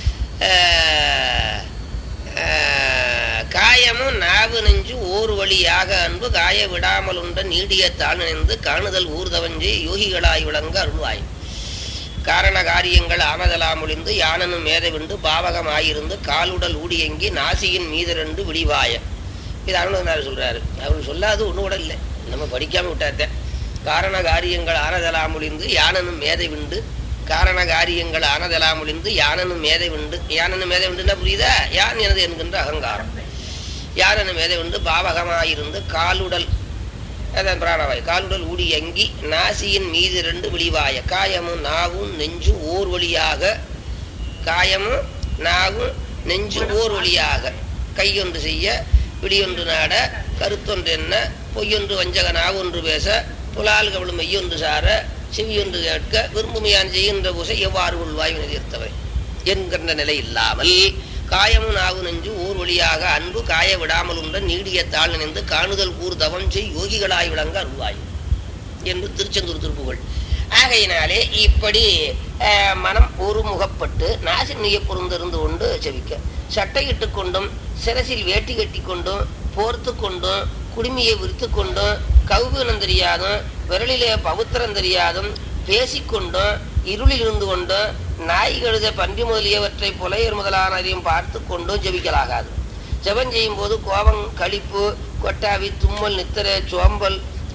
காயமும் நாவு நெஞ்சு ஓர் வழியாக அன்பு காய விடாமல் உண்ட நீடிய தாழ்நினைந்து காணுதல் ஊர்தவஞ்சி யோகிகளாய் விளங்க அருள்வாய் காரண காரியங்கள் ஆனதலாம் ஒளிந்து யானனும் மேதவிண்டு பாவகமாயிருந்து காலுடல் ஊடியங்கி நாசியின் மீதரண்டு விடிவாய இது அருணனார் சொல்றாரு அவர் சொல்லாது ஒண்ணு கூட இல்லை நம்ம படிக்காம விட்டாத்தேன் காரண காரியங்கள் ஆனதலாம் ஒளிந்து யானனும் மேதை விண்டு காரண காரியங்கள் ஆனதெல்லாம் ஒளிந்து யானனும் மேதை விண்டு யானனும் மேதை விண்டுன்னா புரியுதா யான் எனது என்கின்ற அகங்காரம் யானனும் மேதை விண்டு பாவகமாயிருந்து காலுடல் அதான் பிராணவாய் காலுடல் ஊடியங்கி நாசியின் மீது ரெண்டு விழிவாய காயமும் நாவும் நெஞ்சும் ஓர் வழியாக காயமும் நாவும் நெஞ்சு ஓர் வழியாக கையொன்று செய்ய விடியொன்று நாட கருத்தொன்று என்ன பொய்யொன்று வஞ்சக நாவொன்று பேச புலால் கவலும் மெய்யொன்று சார செவியொன்று கேட்க விரும்புமையான் செய்கின்ற பூசை எவ்வாறு உள்வாய் நிறுத்தவை என்கின்ற நிலை இல்லாமல் காயமும் நாவு நெஞ்சு ஊர் வழியாக அன்பு காய விடாமல் உண்ட நீடிய தாழ் நினைந்து காணுதல் கூர் தவம் செய் யோகிகளாய் விளங்க அருள்வாய் என்று திருச்செந்தூர் திருப்புகள் ஆகையினாலே இப்படி மனம் ஒருமுகப்பட்டு நாசி நுய்ய பொருந்திருந்து கொண்டு செவிக்க சட்டையிட்டு கொண்டும் சிரசில் வேட்டி கட்டி கொண்டும் போர்த்து கொண்டும் குடுமியை விரித்து கொண்டும் கவுகுனம் தெரியாதும் விரலிலே பவுத்திரம் தெரியாதும் பேசிக்கொண்டும் இருளில் இருந்து கொண்டும் நாய் கழுத பன்றி முதலியவற்றை புலையர் முதலானதையும் பார்த்து கொண்டும் ஜபிக்கலாகாது ஜபம் செய்யும் போது கோபம் களிப்பு கொட்டாவி தும்மல் நித்திரை சோம்பல்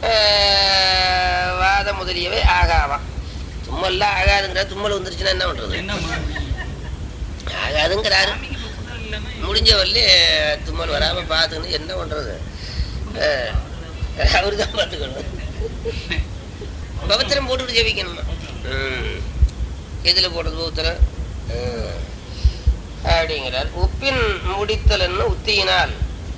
வாத முதலியவை ஆகாவாம் தும்மல்லாம் ஆகாதுங்கிற தும்மல் வந்துருச்சுன்னா என்ன பண்றது ஆகாதுங்கிறாரு முடிஞ்ச வரல தும்மல் வராம பாத்துக்கணும் என்ன பண்றது அவரு தான் பார்த்துக்கணும் பவித்திரம் போட்டுட்டு ஜெபிக்கணுமா எதுல போடுறது பவித்திரம் அப்படிங்கிறார் உப்பின் முடித்தல்னு உத்தியினால்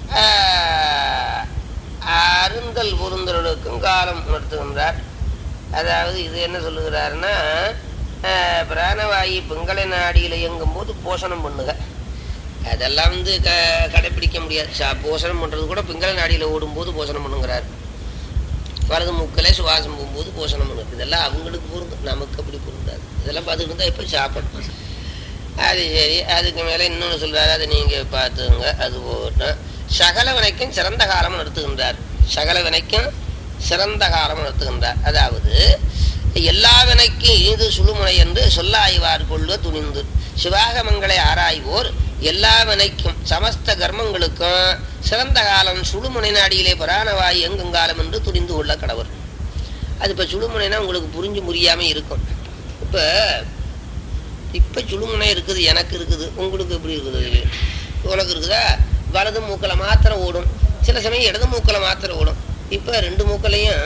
அருந்தல் பொருந்தலுக்கும் காலம் உணர்த்துகின்றார் அதாவது இது என்ன சொல்லுகிறாருன்னா பிராணவாயு பிங்களை நாடியில் இயங்கும் போது போஷணம் பண்ணுக அதெல்லாம் வந்து க கடைப்பிடிக்க முடியாது சா போஷணம் பண்ணுறது கூட பிங்கள நாடியில் ஓடும்போது போஷணம் பண்ணுங்கிறார் வலது மூக்கில் சுவாசம் போகும்போது போஷணம் பண்ணுது இதெல்லாம் அவங்களுக்கு பொருந்தும் நமக்கு அப்படி பொருந்தாது இதெல்லாம் பார்த்துட்டு இருந்தால் எப்போ சாப்பிடணும் அது சரி அதுக்கு மேலே இன்னொன்று சொல்கிறாரு அதை நீங்கள் பார்த்துங்க அது போட்டோம் சகல வினைக்கும் சிறந்த காலம் நடத்துகின்றார் சகல வினைக்கும் சிறந்த காலம் நடத்துகின்றார் அதாவது எல்லா வினைக்கும் இது சுழுமுனை என்று சொல்லாய்வார் கொள்வ துணிந்து சிவாகமங்களை ஆராய்வோர் எல்லா வினைக்கும் சமஸ்த கர்மங்களுக்கும் சிறந்த காலம் சுழுமுனை நாடியிலே புராணவாய் எங்குங்காலம் என்று துணிந்து கொள்ள கடவர் அது இப்போ சுழுமுனைனா உங்களுக்கு புரிஞ்சு முடியாம இருக்கும் இப்போ இப்போ சுழுமுனை இருக்குது எனக்கு இருக்குது உங்களுக்கு எப்படி இருக்குது உனக்கு இருக்குதா வலது மூக்கில் மாத்திரம் ஓடும் சில சமயம் இடது மூக்கில் மாத்திரம் ஓடும் இப்போ ரெண்டு மூக்களையும்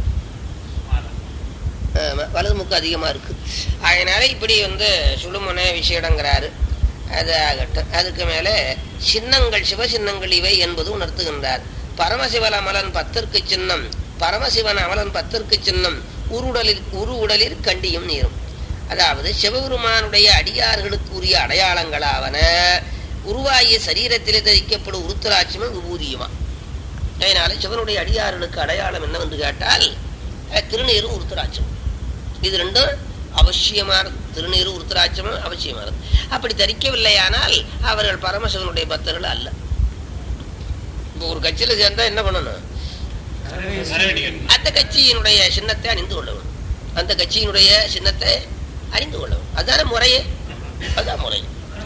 வலது மூக்கு அதிகமாக இருக்குது அதனால இப்படி வந்து சுழுமுனை விஷயங்கிறாரு அது ஆகட்டும் அதுக்கு மேலே சின்னங்கள் சிவசின்னங்கள் இவை என்பது உணர்த்துகின்றார் பரமசிவன் அமலன் பத்திற்கு சின்னம் பரமசிவன் அமலன் பத்திற்கு சின்னம் உருடலில் உரு உடலில் கண்டியும் நீரும் அதாவது சிவபெருமானுடைய அடியார்களுக்கு உரிய அடையாளங்களாவன உருவாகிய சரீரத்திலே தரிக்கப்படும் உருத்தராட்சியமும் விபூதியுமா அதனால சிவனுடைய அடியார்களுக்கு அடையாளம் என்னவென்று கேட்டால் திருநீரும் உருத்தராட்சம் இது ரெண்டும் அவசியமானது திருநீரு உருத்தராட்சமும் அவசியமானது அப்படி தரிக்கவில்லையானால் அவர்கள் பரமசிவனுடைய பக்தர்கள் அல்ல இப்போ ஒரு கட்சியில சேர்ந்தா என்ன பண்ணணும் அந்த கட்சியினுடைய சின்னத்தை அணிந்து கொள்ளணும் அந்த கட்சியினுடைய சின்னத்தை அறிந்து கொள்ளணும் அதுதானே முறையே அதுதான் முறை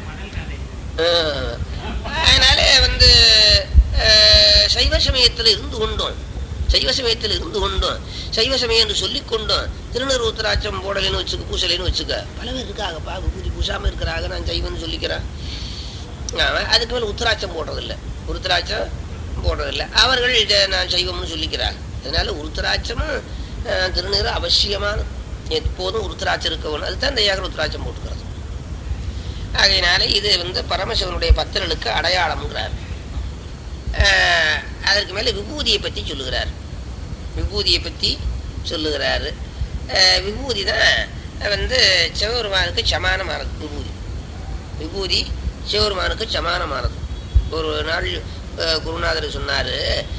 ஆஹ். அதனால வந்து ஆஹ், சைவ சமயத்தில் இருந்து கொண்டோம் சைவ சமயத்தில் இருந்து கொண்டோம் சைவ சமயம் என்று சொல்லிக் கொண்டோம் திருநூறு உத்தராட்சம் போடலைன்னு வச்சுக்க பூசலைன்னு வச்சுக்க பல பேர் இருக்காங்கப்பா விபூதி பூசாம இருக்கிறாங்க நான் சைவன்னு சொல்லிக்கிறேன் ஆமா, அதுக்கு மேல உத்தராட்சம் போடுறதில்ல உருத்திராட்சம் போடுறதில்ல அவர்கள் இதை நான் சைவம்னு சொல்லிக்கிறார் அதனால உருத்திராட்சமும் அஹ், திருநீறு அவசியமான எப்போதும் உருத்திராட்சம் இருக்கவன் அதுதான் இந்த ஏகர் உருத்திராட்சம் போட்டுக்கிறது ஆகையினால இது வந்து பரமசிவனுடைய பத்திரனுக்கு அடையாளம்ங்கிறார் அஹ், அதற்கு மேல விபூதியை பத்தி சொல்லுகிறார் விபூதியை பத்தி சொல்லுகிறாரு அஹ், விபூதி தான் வந்து சிவபெருமானுக்கு சமானமானது விபூதி விபூதி சிவபெருமானுக்கு சமானமானது ஒரு நாள் அஹ், குருநாதர் சொன்னார்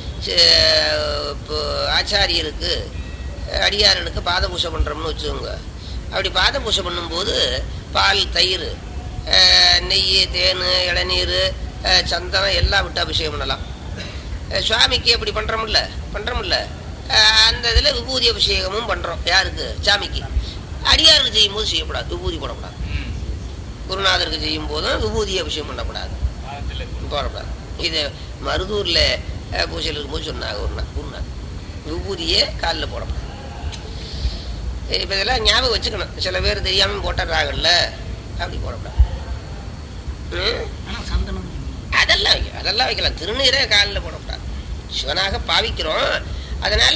இப்போ ஆச்சாரியருக்கு அடியாரனுக்கு பாத பூசை பண்ணுறோம்னு வச்சுக்கோங்க அப்படி பாத பூசை பண்ணும்போது பால் தயிர் அஹ், நெய் தேன் இளநீர் அஹ், சந்தனம் எல்லாம் விட்டு அபிஷேகம் பண்ணலாம் அஹ், சுவாமிக்கு அப்படி பண்ணுறோம்ல பண்ணுறோம்ல அந்த இதில் விபூதி அபிஷேகமும் பண்ணுறோம் யாருக்கு சாமிக்கு அடியாருக்கு செய்யும்போது செய்யக்கூடாது விபூதி போடக்கூடாது குருநாதருக்கு செய்யும் போதும் விபூதி அபிஷேகம் பண்ணக்கூடாது போடக்கூடாது இது மருதூர்ல அஹ், பூஜையில் இருக்கும்போது சொன்னாங்க ஒரு நாள் குருநாத் விபூதியே காலில் போடக்கூடாது இப்போ இதெல்லாம் ஞாபகம் வச்சுக்கணும் சில பேர் தெரியாம போட்டுறாங்கல்ல அப்படி போடக்கூடாது ம்? அதெல்லாம் வைக்க அதெல்லாம் வைக்கலாம் திருநீரே காலில் போடக்கூடாது சிவனாக பாவிக்கிறோம் அதனால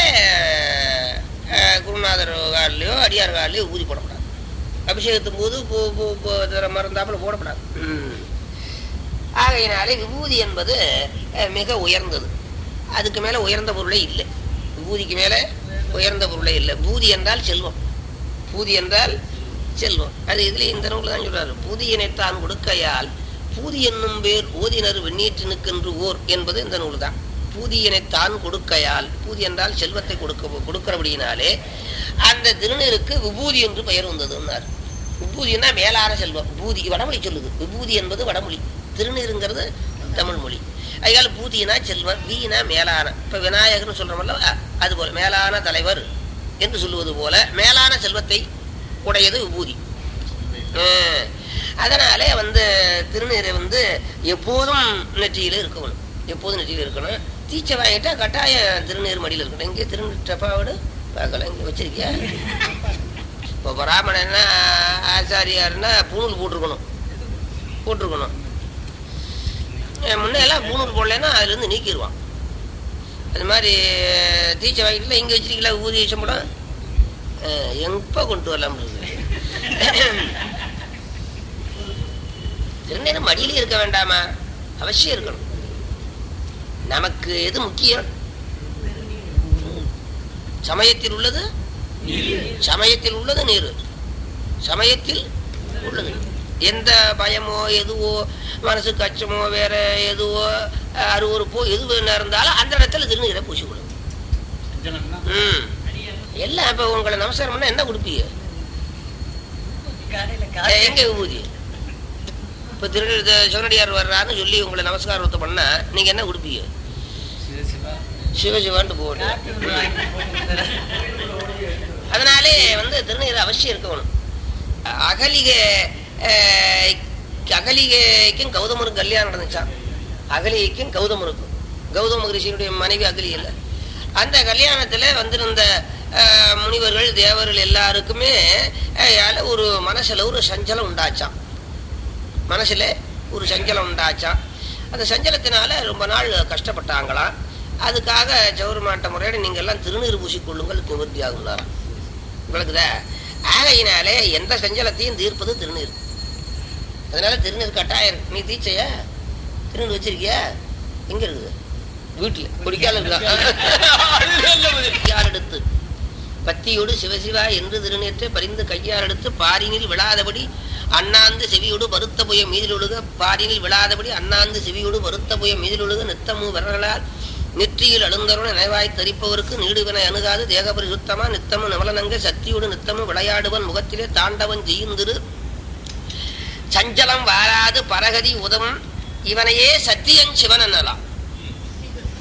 அஹ், குருநாதர் காலிலையோ அடியார் காலிலையோ ஊதி போடக்கூடாது அபிஷேகத்தும் போது பூ பூ பூ இதர மருந்தாப்புல போடக்கூடாது ம். ஆகையினாலே விபூதி என்பது அஹ், மிக உயர்ந்தது அதுக்கு மேல உயர்ந்த பொருளே இல்லை விபூதிக்கு மேல உயர்ந்த பொருளே இல்லை பூதி என்றால் செல்வம் பூதி என்றால் செல்வம் அது இதுல இந்த நூல் தான் சொல்றாரு பூதியனைத்தான் கொடுக்கையால் பூதி என்னும் பேர் ஓதினர் வெண்ணீற்றினுக்கென்று ஓர் என்பது இந்த நூல் தான் பூதியனைத்தான் கொடுக்கையால் பூதி என்றால் செல்வத்தை கொடுக்க கொடுக்கிறபடியினாலே அந்த திருநீருக்கு விபூதி என்று பெயர் வந்ததுன்னார் விபூதினா மேலான செல்வம் பூதி வடமொழி சொல்லுது விபூதி என்பது வடமொழி திருநீருங்கிறது தமிழ் மொழி அதனால பூதினா செல்வம் வீணா மேலான இப்ப விநாயகர்னு சொல்றோம்ல அ- அது போல மேலான தலைவர் என்று சொல்லுவது போல மேலான செல்வத்தை உடையது விபூதி அஹ், அதனாலே வந்து திருநீரை வந்து எப்போதும் நெற்றியில இருக்கணும் எப்போதும் நெற்றியில இருக்கணும் தீச்சை வாங்கிட்டா கட்டாயம் திருநீர் மடியில் இருக்கணும் இங்கே திருநீர் டப்பாவோடு பார்க்கல இங்கே வச்சிருக்கியா இப்போ பிராமணன்னா ஆச்சாரியாருன்னா பூணூல் போட்டிருக்கணும் போட்டிருக்கணும் அஹ் முன்ன எல்லாம் பூணூல் போடலைன்னா அதுலேருந்து நீக்கிடுவான் அது மாதிரி தீச்சை வாங்கிட்டுல இங்கே வச்சிருக்கீங்களா ஊதி சம்பளம் எப்போ கொண்டு வரலாம் திருநீர் மடியிலே இருக்க வேண்டாமா அவசியம் இருக்கணும் நமக்கு எது முக்கியம் சமயத்தில் உள்ளது சமயத்தில் உள்ளது நீர் சமயத்தில் உள்ளது எந்த பயமோ எதுவோ மனசுக்கு அச்சமோ வேற எதுவோ அஹ், அருவருப்போ எது வேணா இருந்தாலும் அந்த இடத்துல திருநீரை பூசிக்கணும் ம் எல்லாம் இப்ப உங்களை நமஸ்காரம் பண்ணா என்ன கொடுப்பீங்க அஹ், எங்க விபூதி இப்ப திருநீர் சிவனடியார் வர்றாருன்னு சொல்லி உங்களை நமஸ்காரத்தை பண்ணா நீங்க என்ன கொடுப்பீங்க சிவசிவான்ட்டு போகணும் அதனாலே வந்து திருநீர் அவசியம் இருக்கணும் அகலிக அஹ், அகலிகைக்கும் கௌதமருக்கும் கல்யாணம் நடந்துச்சான் அகலிகைக்கும் கௌதமருக்கும் கௌதம மகரிஷியினுடைய மனைவி அகலி இல்லை அந்த கல்யாணத்துல வந்திருந்த அஹ், முனிவர்கள் தேவர்கள் எல்லாருக்குமே அஹ், யால ஒரு மனசுல ஒரு சஞ்சலம் உண்டாச்சான் மனசுல ஒரு சஞ்சலம் உண்டாச்சான் அந்த சஞ்சலத்தினால ரொம்ப நாள் கஷ்டப்பட்டாங்களாம் அதுக்காக ஜவுர்மாட்ட முறையோட நீங்க எல்லாம் திருநீர் பூசிக்கொள்ளுங்கள் நிவர்த்தி ஆகுனாராம் விளக்குதா ஆகையினாலே எந்த சஞ்சலத்தையும் தீர்ப்பது திருநீர் அதனால திருநீர் கட்டாயம் இருக்கு. நீ தீச்சையா திருநீர் வச்சிருக்கியா எங்க இருக்குது வீட்டுல குடிக்கால கையால் எடுத்து பத்தியோடு சிவசிவா என்று திருநீற்றை பரிந்து கையால் எடுத்து பாரினில் விழாதபடி அண்ணாந்து செவியோடு வருத்த புய மீதில் ஒழுக பாரினில் விழாதபடி அண்ணாந்து செவியோடு வருத்த புய மீதில் ஒழுக நித்தமும் விரலால் நெற்றியில் அழுந்தருண நினைவாய் தரிப்பவருக்கு நீடுவனை அணுகாது தேகபரி சுத்தமா நித்தமும் நவலனங்க சக்தியோடு நித்தமும் விளையாடுவன் முகத்திலே தாண்டவன் செய்யுந்திரு சஞ்சலம் வாராது பரகதி உதவும் இவனையே சத்தியன் சிவன் என்னலாம்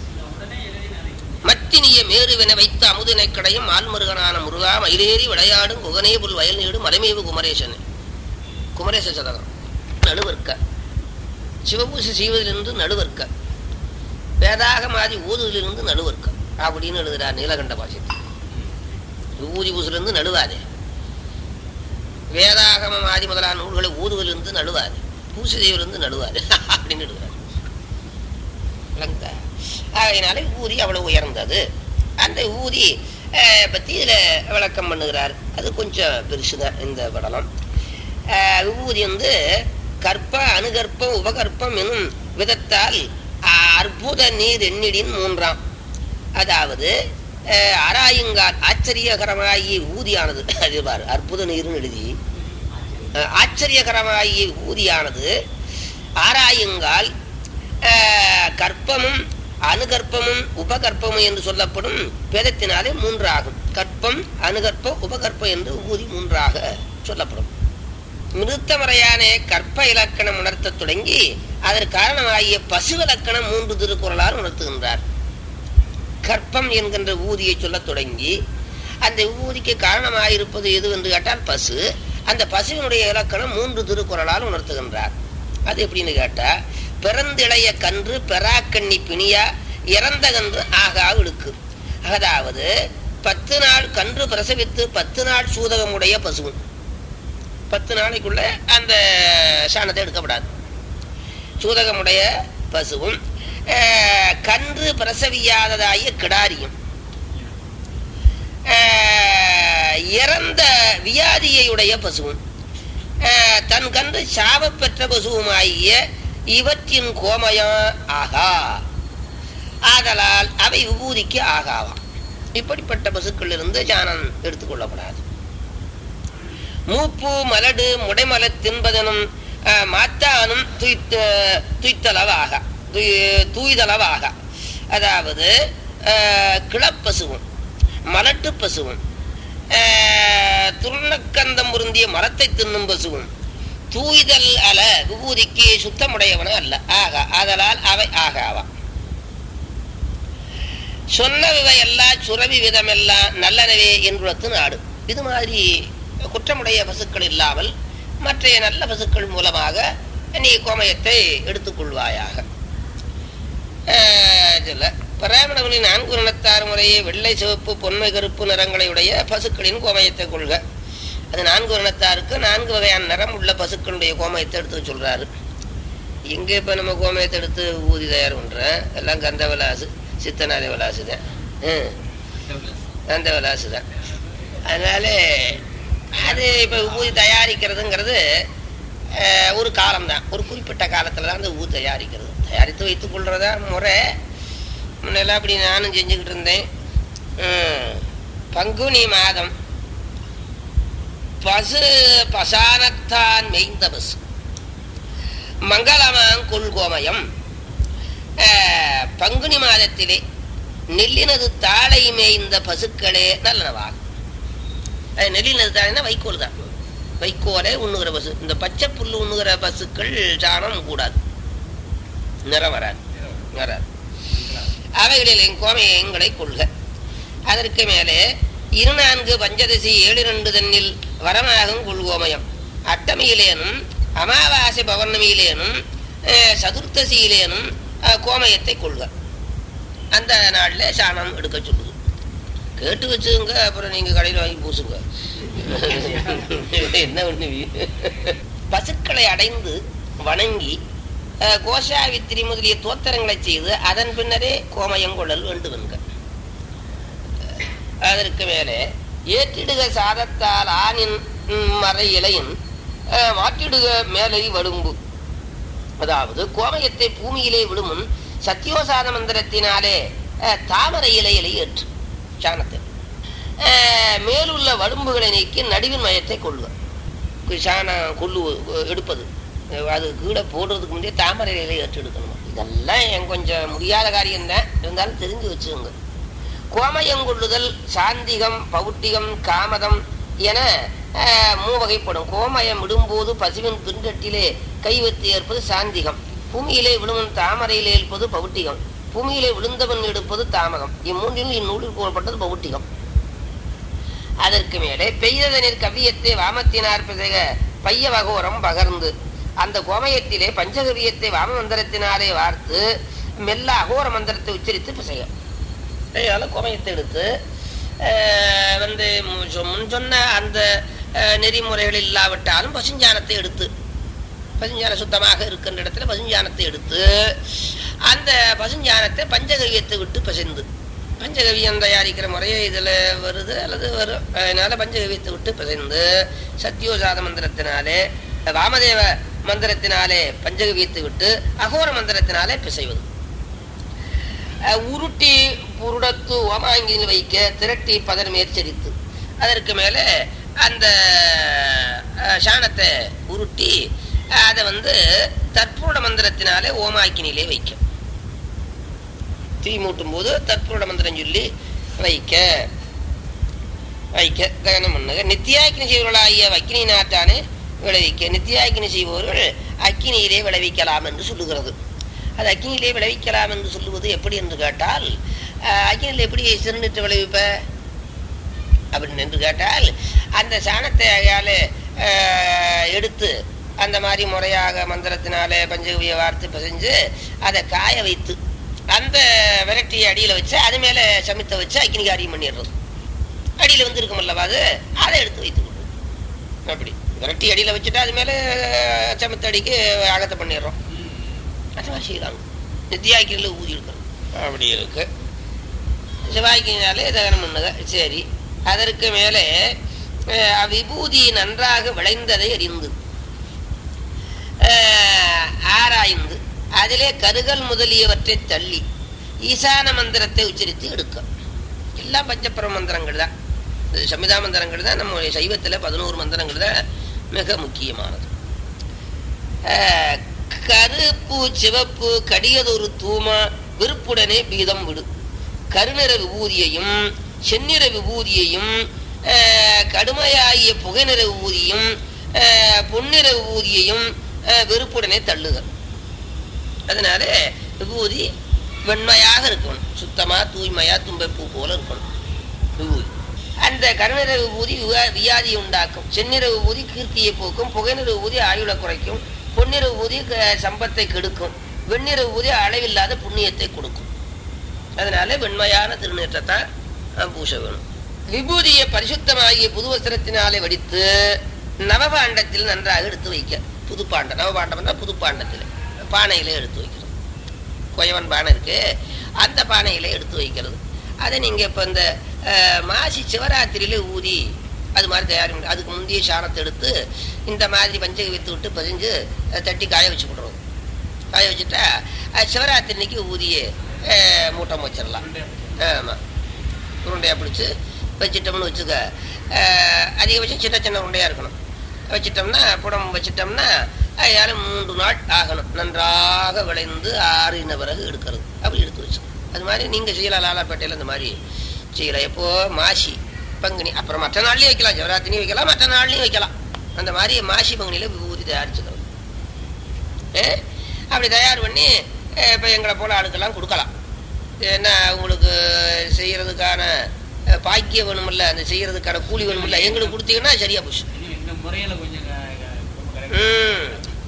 மத்தினிய மேருவென வைத்த அமுதினை கடையும் ஆள்மருகனான முருகா மயிலேறி விளையாடும் குகனே புல் வயல் நீடு மலைமேவு குமரேசன் குமரேச சதகம் நடுவர்க்க சிவபூசை செய்வதிலிருந்து நடுவர்க்க வேதாகமாதி ஓதுவதிலிருந்து நடுவர்க்க அப்படின்னு எழுதுறார் நீலகண்ட பாஷத்தில் விபூதி பூசிலிருந்து நடுவாதே வேதாகமம் ஆதி முதலான நூல்களை ஊதுவதிலிருந்து நடுவாரு பூசை செய்வதிலிருந்து நடுவாரு அப்படின்னு எழுதுறாரு விளங்குதா ஆகையினால ஊதி அவ்வளவு உயர்ந்தது அந்த ஊதி அஹ், பத்தி இதுல விளக்கம் பண்ணுகிறார் அது கொஞ்சம் பெருசுதான் இந்த படலம் அஹ், விபூதி வந்து கற்ப அணுகற்பம் உபகற்பம் எனும் விதத்தால் அஹ், அற்புத நீர் எண்ணிடின் மூன்றாம் அதாவது அஹ், ஆராயுங்கால் ஆச்சரியகரமாகிய ஊதியானது அது பாரு அற்புத நீர்னு எழுதி அஹ், ஆச்சரியகரமாகிய ஊதியானது ஆராயுங்கால் அஹ், கற்பமும் அணுகற்பமும் உபகற்பமும் என்று சொல்லப்படும் பேதத்தினாலே மூன்றாகும் கற்பம் அணுகற்பம் உபகற்பம் என்று ஊதி மூன்றாக சொல்லப்படும் நிறுத்தமறையானே கற்ப இலக்கணம் உணர்த்தத் தொடங்கி அதற்கு காரணமாகிய பசு இலக்கணம் மூன்று திருக்குறளால் உணர்த்துகின்றார் கற்பம் என்கின்ற ஊதியை சொல்லத் தொடங்கி அந்த ஊதிக்கு காரணமாயிருப்பது எது என்று கேட்டால் பசு அந்த பசுவினுடைய இலக்கணம் மூன்று திருக்குறளால் உணர்த்துகின்றார் அது எப்படின்னு கேட்டா பிறந்திளைய கன்று பெறாக்கண்ணி பிணியா இறந்த கன்று ஆகா இழுக்கு அதாவது பத்து நாள் கன்று பிரசவித்து பத்து நாள் சூதகமுடைய பசுவும் பத்து நாளைக்குள்ள அந்த சாணத்தை எடுக்கப்படாது சூதகமுடைய பசுவும் அஹ், கன்று பிரசவியாததாகிய கிடாரியும் அஹ், இறந்த வியாதியையுடைய பசுவும் அஹ், தன் கன்று சாபப் பெற்ற பசுவுமாகிய இவற்றின் கோமயம் ஆகா ஆதலால் அவை விபூதிக்கு ஆகாவாம் இப்படிப்பட்ட பசுக்கள் இருந்து சாணம் எடுத்துக்கொள்ளப்படாது மூப்பு மலடு முடைமல தின்பதனும் அஹ், மாத்தானும் துய்த்த துய்த்தளவாக துய்- தூய்தளவாக அதாவது அஹ், கிளப்பசுவும் மலட்டு பசுவும் அஹ், துர்ணக்கந்தம் பொருந்திய மரத்தை தின்னும் பசுவும் தூய்தல் அல விபூதிக்கு சுத்தமுடையவன அல்ல ஆக ஆதலால் அவை ஆகாவா சொன்னவை எல்லாம் சுரவி விதமெல்லாம் நல்லனவே என்றுளத்து நாடு இது மாதிரி குற்றமுடைய பசுக்கள் இல்லாமல் மற்ற நல்ல பசுக்கள் மூலமாக நீ கோமயத்தை எடுத்துக்கொள்வாயாக ஆஹ் இதுல பிராமணவனி நான்கு நிலத்தார் முறையே வெள்ளை சிவப்பு பொன்மை கருப்பு நிறங்களையுடைய பசுக்களின் கோமயத்தை கொள்க அது நான்கு நிலத்தாருக்கு நான்கு வகையான நிறம் உள்ள பசுக்களுடைய கோமயத்தை எடுத்து சொல்றாரு எங்க இப்ப நம்ம கோமயத்தை எடுத்து ஊதி தயார் பண்றேன் எல்லாம் கந்த விலாசு சித்தநாத விலாசு தான் ஹம், கந்த விலாசு தான் அதனால அது இப்ப ஊதி தயாரிக்கிறதுங்கிறது அஹ், ஒரு காலம்தான் ஒரு குறிப்பிட்ட காலத்துல தான் அந்த ஊ தயாரிக்கிறது தயாரித்து வைத்துக் கொள்றதா முறை முன்னெல்லாம் அப்படி நானும் செஞ்சுக்கிட்டு இருந்தேன் ஹம், பங்குனி மாதம் பசு பசானத்தான் மெய்ந்த பசு மங்களமாங் கொள்கோமயம் அஹ், பங்குனி மாதத்திலே நெல்லினது தாளை மேய்ந்த பசுக்களே நல்லனவாகும் அது நெல்லினது தாழைனா வைக்கோல் தான் வைக்கோலை உண்ணுகிற பசு இந்த பச்சை புல்லு உண்ணுகிற பசுக்கள் சாணம் கூடாது நிறம் வராது வராது அவைகளில் என் கோமையங்களை கொள்க அதற்கு மேலே இரு நான்கு பஞ்சதசி ஏழு ரெண்டு தன்னில் வரமாகும் கொள்கோமயம் அட்டமியிலேனும் அமாவாசை பௌர்ணமியிலேனும் அஹ், சதுர்த்தசியிலேனும் அஹ், கோமயத்தை கொள்க அந்த நாள்ல சாணம் எடுக்க சொல்லுது கேட்டு வச்சுங்க அப்புறம் நீங்க கடையில் வாங்கி பூசுங்க என்ன பண்ணுவீங்க பசுக்களை அடைந்து வணங்கி அஹ், கோஷாவித்திரி முதலிய தோத்திரங்களை செய்து அதன் பின்னரே கோமயம் கொள்ளல் வேண்டும் என்க அதற்கு மேலே ஏற்றிடுக சாதத்தால் ஆணின் ம், மறை இலையும் அஹ், மாற்றிடுக மேலை வடும்பு அதாவது கோமயத்தை பூமியிலே விடுமுன் சத்தியோசாத மந்திரத்தினாலே அஹ், தாமரை இலையிலை ஏற்று சாணத்தை அஹ், மேலுள்ள வடும்புகளை நீக்கி நடுவின் மயத்தை கொள்ளுக கு- சாணம் கொள்ளு எடுப்பது அஹ், அது கீழே போடுறதுக்கு முந்தைய தாமரை இலையை ஏற்று எடுக்கணும் இதெல்லாம் என் கொஞ்சம் முடியாத காரியம்தான் இருந்தாலும் தெரிஞ்சு வச்சுக்கோங்க கோமயங்கொள்ளுதல் சாந்திகம் பௌட்டிகம் காமதம் என அஹ், மூவகைப்படும் கோமயம் விடும்போது பசுவின் பின்கட்டிலே கை வைத்து ஏற்பது சாந்திகம் பூமியிலே விழுவும் தாமரையிலே ஏற்பது பௌட்டிகம் பூமியிலே விழுந்தவன் எடுப்பது தாமகம் இம்மூன்றில் இந்நூலில் கூறப்பட்டது பௌட்டிகம் அதற்கு மேலே பெய்ததனிற் கவியத்தை வாமத்தினார் பிசக பைய வகோரம் பகர்ந்து அந்த கோமயத்திலே பஞ்சகவியத்தை வாம மந்திரத்தினாலே வார்த்து மெல்ல அகோர மந்திரத்தை உச்சரித்து பிசைய அதனால கோமயத்தை எடுத்து அஹ், வந்து மு- சொ- முன் சொன்ன அந்த அஹ், நெறிமுறைகள் இல்லாவிட்டாலும் பசுஞ்சானத்தை எடுத்து பசுஞ்சானம் சுத்தமாக இருக்கின்ற இடத்துல பசுஞ்சானத்தை எடுத்து அந்த பசுஞ்சானத்தை பஞ்சகவியத்தை விட்டு பிசைந்து பஞ்சகவியம் தயாரிக்கிற முறையே இதில் வருது அல்லது வரும் அதனால பஞ்சகவியத்தை விட்டு பிசைந்து சத்யோஜாத மந்திரத்தினாலே வாமதேவ மந்திரத்தினாலே பஞ்சகவியத்தை விட்டு அகோர மந்திரத்தினாலே பிசைவது அஹ் உருட்டி புருடத்து ஓமாங்கில் வைக்க திரட்டி பதர் மேற்சரித்து அதற்கு மேலே அந்த அஹ், சாணத்தை உருட்டி அஹ், அதை வந்து தற்புருட மந்திரத்தினாலே ஓமாக்கினிலே வைக்க தீ மூட்டும் போது தற்புருட மந்திரம் சொல்லி வைக்க வைக்க தகனம் பண்ணுக நித்தியாக்கினி செய்வர்களாகிய அக்கினி நாட்டானே விளைவிக்க நித்தியாக்கினி செய்பவர்கள் அக்கினியிலே விளைவிக்கலாம் என்று சொல்லுகிறது அது அக்கினியிலே விளைவிக்கலாம் என்று சொல்லுவது எப்படி என்று கேட்டால் அஹ், அக்கினியில் எப்படி சிறுநீற்று விளைவிப்ப அப்படின்னு என்று கேட்டால் அந்த சாணத்தை அயால் எடுத்து அந்த மாதிரி முறையாக மந்திரத்தினாலே பஞ்சகவிய வார்த்து பிசைஞ்சு அதை காய வைத்து அந்த விரட்டியை அடியில் வச்சு அது மேலே சமைத்த வச்சு அக்கினி காரியம் பண்ணிடுறது அடியில் வந்து இருக்குமல்லவா அது அதை எடுத்து வைத்து கொள்வது அப்படி விரட்டி அடியில் வச்சுட்டு அது மேலே சமைத்த அடிக்கு அகத்தை பண்ணிடுறோம் அது மாதிரி செய்யலாங்க நித்தியாக்கினில் ஊதி எடுக்கணும் அப்படி இருக்கு செவ்வாய்க்கினாலே தகனம் பண்ணுக சரி அதற்கு மேலே அஹ், விபூதி நன்றாக விளைந்ததை அறிந்து அஹ், ஆராய்ந்து அதிலே கருகல் முதலியவற்றை தள்ளி ஈசான மந்திரத்தை உச்சரித்து எடுக்க எல்லாம் பஞ்சபர மந்திரங்கள் தான் இது சமிதா மந்திரங்கள் தான் நம்ம சைவத்தில் பதினோரு மந்திரங்கள் தான் மிக முக்கியமானது அஹ், கருப்பு சிவப்பு கடியதொரு தூமா விருப்புடனே பீதம் விடு கருநிற விபூதியையும் செந்நிற விபூதியையும் அஹ், கடுமையாகிய புகைநிற விபூதியும் அஹ், பொன்னிற விபூதியையும் அஹ், வெறுப்புடனே தள்ளுக அதனால விபூதி வெண்மையாக இருக்கணும் சுத்தமா தூய்மையா தும்பைப்பூ போல இருக்கணும் விபூதி அந்த கருநிற விபூதி விவா- வியாதியை உண்டாக்கும் செந்நிற விபூதி கீர்த்தியை போக்கும் புகைநிற விபூதி ஆயுளை குறைக்கும் பொன்னிற விபூதி க- சம்பத்தை கெடுக்கும் வெண்ணிற விபூதி அளவில்லாத புண்ணியத்தை கொடுக்கும் அதனால வெண்மையான திருநீற்றத்தான் அஹ், பூச வேணும் விபூதியை பரிசுத்தமாகிய புது வஸ்திரத்தினாலே வடித்து நவபாண்டத்தில் நன்றாக எடுத்து வைக்க புது பாண்டம் நவபாண்டம் புது பாண்டத்தில் பானையில எடுத்து வைக்கிறது குயவன் பானை இருக்கு அந்த பானையில எடுத்து வைக்கிறது அதை நீங்க இப்ப இந்த அஹ், மாசி சிவராத்திரியில ஊதி அது மாதிரி தயாரி பண்ணி அதுக்கு முந்தைய சாணத்தை எடுத்து இந்த மாதிரி பஞ்சக வித்து விட்டு பதிஞ்சு அஹ், தட்டி காய வச்சு விடுறது காய வச்சுட்டா அஹ், சிவராத்திரி அன்னைக்கு ஊதிய அஹ், மூட்டம் வச்சிடலாம் ஆமா உருண்டையா பிடிச்சி வச்சிட்டோம்னு வச்சுக்க அஹ், அதிகபட்சம் சின்ன சின்ன உருண்டையா இருக்கணும் வச்சிட்டோம்னா புடம் வச்சிட்டோம்னா அதால மூன்று நாள் ஆகணும் நன்றாக விளைந்து ஆறின பிறகு எடுக்கிறது அப்படி எடுத்து வச்சு அது மாதிரி நீங்க செய்யலாம் லாலாப்பேட்டையில் இந்த மாதிரி செய்யலாம் எப்போ மாசி பங்குனி அப்புறம் மற்ற நாள்லயும் வைக்கலாம் சிவராத்திரியும் வைக்கலாம் மற்ற நாள்லயும் வைக்கலாம் அந்த மாதிரி மாசி பங்குனியில விபூதி தயாரிச்சுக்கிறது ஏ? அப்படி தயார் பண்ணி அஹ், இப்ப எங்களை போல ஆளுக்கெல்லாம் கொடுக்கலாம் ஏன்னா உங்களுக்கு செய்யறதுக்கான அஹ், பாக்கியம் வேணுமில்ல அந்த செய்யறதுக்கான கூலி வேணுமில்ல எங்களுக்கு கொடுத்தீங்கன்னா சரியா போச்சு இன்னும் இந்த முறையில கொஞ்சம் க- க- ரொம்ப correct ஆ ம்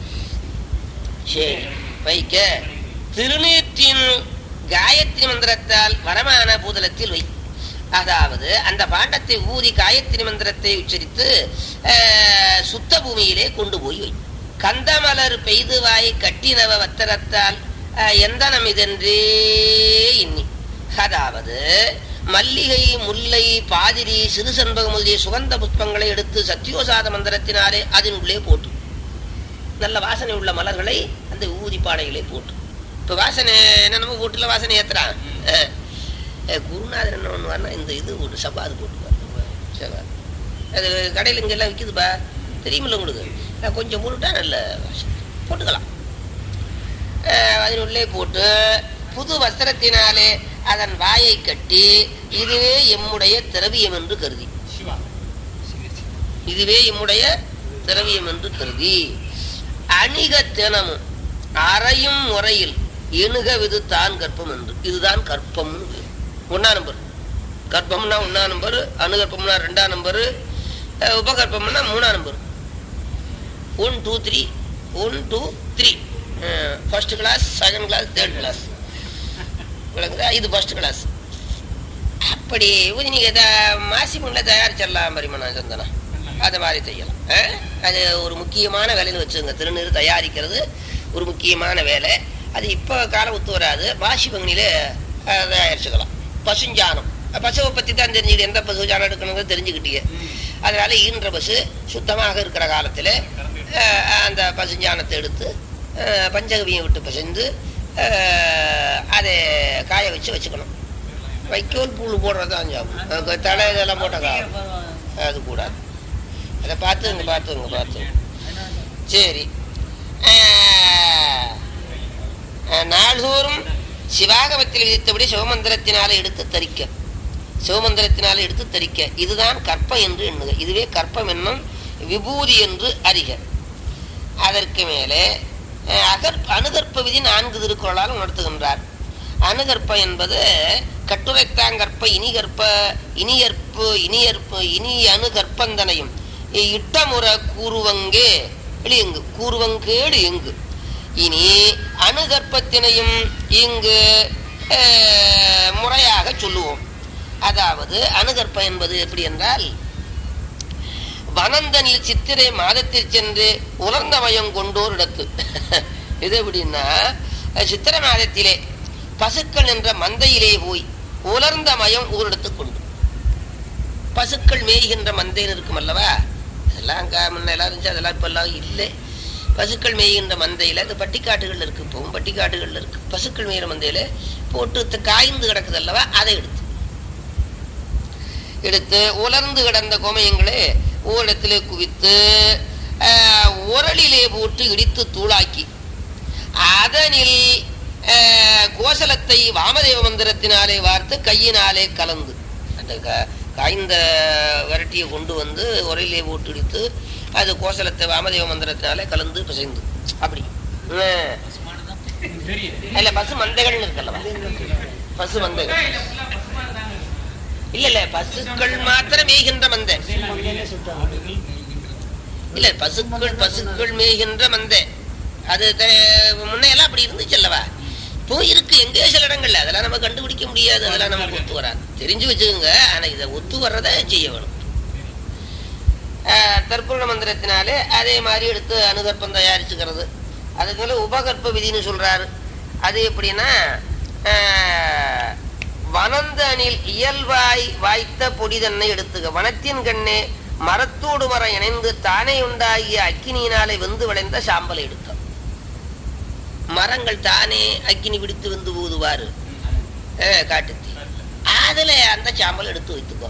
சரி வைக்க திருநீற்றின் காயத்ரி மந்திரத்தால் வரமான பூதலத்தில் வை அதாவது அந்த பாண்டத்தை ஊதி காயத்ரி மந்திரத்தை உச்சரித்து அஹ், சுத்த பூமியிலே கொண்டு போய் வை கந்தமலர் பெய்துவாய் கட்டினவ வத்தரத்தால் அஹ், எந்தனம் இதென்றே எண்ணி அதாவது மல்லிகை முல்லை பாதிரி சிறு செண்பகம் முதலிய சுகந்த புஷ்பங்களை எடுத்து சத்யோசாத மந்திரத்தினாலே அதன் உள்ளே போட்டு நல்ல வாசனை உள்ள மலர்களை அந்த ஊதி பானைகளை போட்டு இப்ப வாசனை என்னென்னமோ போட்டுல வாசனை ஏத்துறான் அஹ். அஹ் குருநாதர் என்ன பண்ணுவார்னா இந்த இது போட்டு சபாது போட்டுப்பார் சபாது அது கடையில் இங்கெல்லாம் விற்குதுப்பா தெரியுமில்ல உங்களுக்கு அஹ் கொஞ்சம் போட்டுட்டா நல்ல வாசனை போட்டுக்கலாம் அஹ் அதனுள்ளே போட்டு புது வஸ்திரத்தினாலே அதன் வாயை கட்டி இதுவே எம்முடைய திரவியம் என்று கருதி சிவா இதுவே எம்முடைய திரவியம் என்று கருதி அணிக தினமும் அறையும் முறையில் எணுக விது தான் கற்பம் என்று இதுதான் கற்பம்னு பேரு. ஒண்ணா நம்பர் கற்பம்னா ஒண்ணா நம்பர் அணுகற்பம்னா ரெண்டாம் நம்பர் உபகற்பம்னா மூணாம் number one two three one two three first class second class third class விளங்குதா இது ஃபர்ஸ்ட் கிளாஸ் அப்படி நீங்க த- மாசி முன்ன தயாரிச்சிடலாம் பரிமண சந்தனம் அது மாதிரி செய்யலாம் ஆ? அது ஒரு முக்கியமான வேலைன்னு வச்சுங்க திருநீர் தயாரிக்கிறது ஒரு முக்கியமான வேலை அது இப்போ காலம் ஒத்து வராது வாசி பங்குனியில அஹ், தயாரிச்சுக்கலாம் பசுஞ்சாணம் பசுவை பத்தி தான் தெரிஞ்சுக்கிட்டு எந்த பசு ஜானம் எடுக்கணுங்கிறது தெரிஞ்சுக்கிட்டீங்க அதனால ஈன்ற பசு சுத்தமாக இருக்கிற காலத்துல அஹ், அந்த பசுஞ்சாணத்தை எடுத்து அஹ், பஞ்சகவியம் விட்டு பிசைந்து அஹ், அதை காய வச்சு வச்சுக்கணும் வைக்கோல் புல் போடுறது அஞ்சாகும் தலை இதெல்லாம் போட்டதா அது கூடாது அதை பார்த்துங்க பார்த்துங்க பார்த்துங்க சரி ஆஹ், ஆஹ், நாள்தோறும் சிவாகமத்தில் விதித்தபடி சிவமந்திரத்தினால எடுத்து தரிக்க சிவமந்திரத்தினால எடுத்து தரிக்க இதுதான் கற்பம் என்று எண்ணுக இதுவே கற்பம் என்னும் விபூதி என்று அறிக அதற்கு மேலே அஹ், அகற் அணுகற்ப விதி நான்கு திருக்குறளால் உணர்த்துகின்றார் அணுகற்ப என்பது கட்டுரைத்தாங்கற்ப இனிகற்ப இனியற்பு இனியற்பு இனி அணுகற்பந்தனையும் இட்டமுற கூறுவங்கே எங்கு கூறுவங்கேடு எங்கு இனி அணுகற்பத்தினையும் இங்கு அஹ், முறையாக சொல்லுவோம் அதாவது அணுகற்ப என்பது எப்படி என்றால் வனந்தனில் சித்திரை மாதத்தில் சென்று உலர்ந்த மயம் கொண்டோர் இடத்து இது எப்படின்னா அஹ், சித்திரை மாதத்திலே பசுக்கள் என்ற மந்தையிலே போய் உலர்ந்த மயம் ஊரிடத்து கொண்டு பசுக்கள் மேய்கின்ற மந்தைன்னு இருக்கும் அல்லவா அதெல்லாம் அங்க முன்ன எல்லாம் இருந்துச்சு அதெல்லாம் இப்ப எல்லாம் இல்லை பசுக்கள் மேய்கின்ற மந்தையில அது பட்டிக்காட்டுகள்ல இருக்கு இப்பவும் பட்டிக்காட்டுகள்ல இருக்கு பசுக்கள் மேய்கிற மந்தையில போட்டு த- காய்ந்து கிடக்குது அல்லவா அதை எடுத்து எடுத்து உலர்ந்து கிடந்த கோமயங்களை ஓரிடத்திலே குவித்து ஆஹ், உரலிலே போட்டு இடித்து தூளாக்கி அதனில் ஆஹ், கோசலத்தை வாமதேவ மந்திரத்தினாலே வார்த்து கையினாலே கலந்து அந்த க- காய்ந்த விரட்டியை கொண்டு வந்து உரையிலே போட்டு இடித்து அது கோசலத்தை வாமதேவ மந்திரத்தினாலே கலந்து பிசைந்து அப்படி ஆஹ். தெரியுது இல்ல பசு மந்தைகள்னு இருக்கல்லவா பசு மந்தைகள் இல்ல இல்ல பசுக்கள் மாத்திரம் மேய்கின்ற மந்தை இல்ல பசுக்கள் பசுக்கள் மேய்கின்ற மந்தை அது த- முன்னையெல்லாம் அப்படி இருந்துச்சு அல்லவா இப்போ இருக்கு எங்கேயோ சில இடங்கள்ல அதெல்லாம் நம்ம கண்டுபிடிக்க முடியாது அதெல்லாம் நமக்கு ஒத்து வராது தெரிஞ்சு வச்சுக்கோங்க ஆனா இதை ஒத்து வர்றத செய்ய வேணும் ஆஹ், தற்பூர்ண மந்திரத்தினாலே அதே மாதிரி எடுத்து அணுகற்பம் தயாரிச்சுக்கிறது அதுக்கு மேல உபகற்ப விதின்னு சொல்றாரு அது எப்படின்னா ஆஹ், வனந்த அணில் இயல்பாய் வாய்த்த பொடி தன்னை எடுத்துக வனத்தின் கண்ணே மரத்தோடு மரம் இணைந்து தானே உண்டாகிய அக்கினியினாலே வெந்து விளைந்த சாம்பலை எடுக்க மரங்கள் தானே அக்கினி பிடித்து வெந்து ஊதுவாரு ஆஹ், காட்டுத்தீ அதுல அந்த சாம்பல் எடுத்து வைத்துக்கோ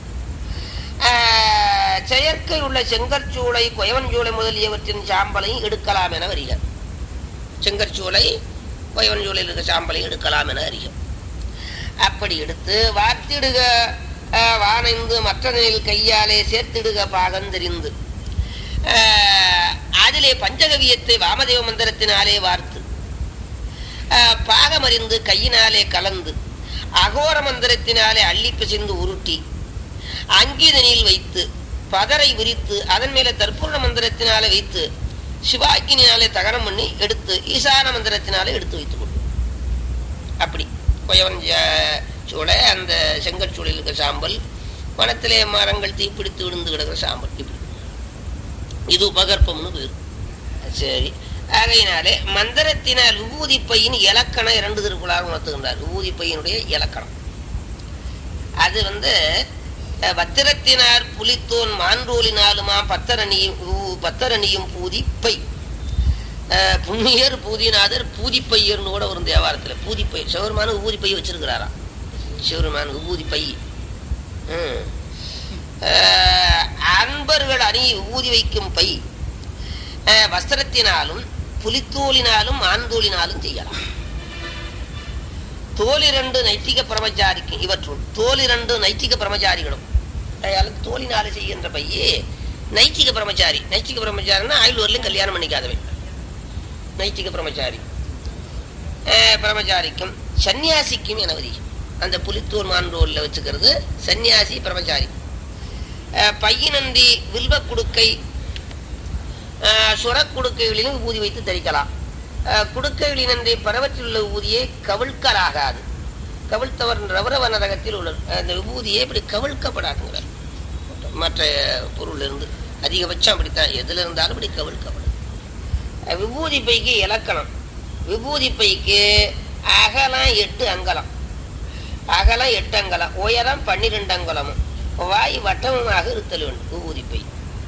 ஆஹ், செயற்கை உள்ள செங்கற்சூளை கொயவன்சூளை முதலியவற்றின் சாம்பலையும் எடுக்கலாம் என வருக செங்கற்சூளை கொயவன்சூளையில் இருக்க சாம்பலையும் எடுக்கலாம் என அறிக அப்படி எடுத்து வார்த்திடுக ஆஹ், வானைந்து மற்ற நிலையில் கையாலே சேர்த்திடுக பாகந்தெரிந்து ஆஹ், அதிலே பஞ்சகவியத்தை வாமதேவ மந்திரத்தினாலே வார்த்து ஆஹ், பாகமறிந்து கையினாலே கலந்து அகோர மந்திரத்தினாலே அள்ளி பிசைந்து உருட்டி அங்கிதனில் வைத்து பதரை விரித்து அதன் மேலே தற்பூர்ண மந்திரத்தினாலே வைத்து சிவாக்கினாலே தகனம் பண்ணி எடுத்து ஈசான மந்திரத்தினாலே எடுத்து வைத்துக் கொண்டு அப்படி கொயவன் ஜ- சூளை அந்த செங்கற்சூளையில் இருக்கிற சாம்பல் வனத்திலே மரங்கள் தீப்பிடித்து விழுந்து கிடக்கிற சாம்பல் இப்படி இது உபகற்பம்னு பேரு சரி ஆகையினாலே மந்திரத்தினால் விபூதி பையின் இலக்கணம் இரண்டு திருக்குள்ளார் உணர்த்துகின்றார் விபூதி பையனுடைய இலக்கணம் அது வந்து அஹ், பத்திரத்தினார் புலித்தோன் மான்றோலினாலுமா பத்தரணியும் ஊ- பத்தரணியும் பூதி பை அஹ், புண்ணியர் பூதிநாதர் பூதிப்பையர்னு கூட வரும் தேவாரத்தில் பூதிப்பை சிவருமான விபூதி பை வச்சிருக்கிறாராம் சிவருமான விபூதி பை ம். அஹ், அன்பர்கள் அணி விபூதி வைக்கும் பை அஹ், வஸ்திரத்தினாலும் புலித்தோலினாலும் ஆண்தோலினாலும் செய்யலாம் தோலிரண்டு நைத்திக பிரமச்சாரிக்கு இவற்றுள் தோலிரண்டு நைத்திக பிரமச்சாரிகளும் அதால தோலினால செய்கின்ற பையே நைத்திக பிரமச்சாரி நைத்திக பிரமச்சாரின்னா ஆயுள் வரலையும் கல்யாணம் பண்ணிக்காதவன் நைத்திக பிரமச்சாரி அஹ், பிரம்மச்சாரிக்கும் சன்னியாசிக்கும் என விதி அந்த புலித்தூர் மான்றோல்ல வச்சுக்கிறது சன்னியாசி பிரம்மச்சாரி அஹ், பையினந்தி வில்வ குடுக்கை அஹ், சுரக் குடுக்கைகளிலும் விபூதி வைத்து தரிக்கலாம் அஹ், குடுக்கைகளினந்தி பரவற்றிலுள்ள விபூதியை கவிழ்க்கலாகாது கவிழ்த்தவர் ரவரவ நரகத்தில் உள்ள அந்த விபூதியை இப்படி கவிழ்க்கப்படாதுங்கிறார் மற்ற பொருள் இருந்து அதிகபட்சம் அப்படித்தான் எதுல இருந்தாலும் இப்படி கவிழ்க்கப்படும் அஹ், விபூதி பைக்கு இலக்கணம் விபூதி பைக்கு அகலம் எட்டு அங்கலம் அகலம் எட்டு அங்கலம் உயரம் பன்னிரெண்டு அங்கலமும் வாய் வட்டமுமாக இருத்தல் வேண்டும் விபூதி பை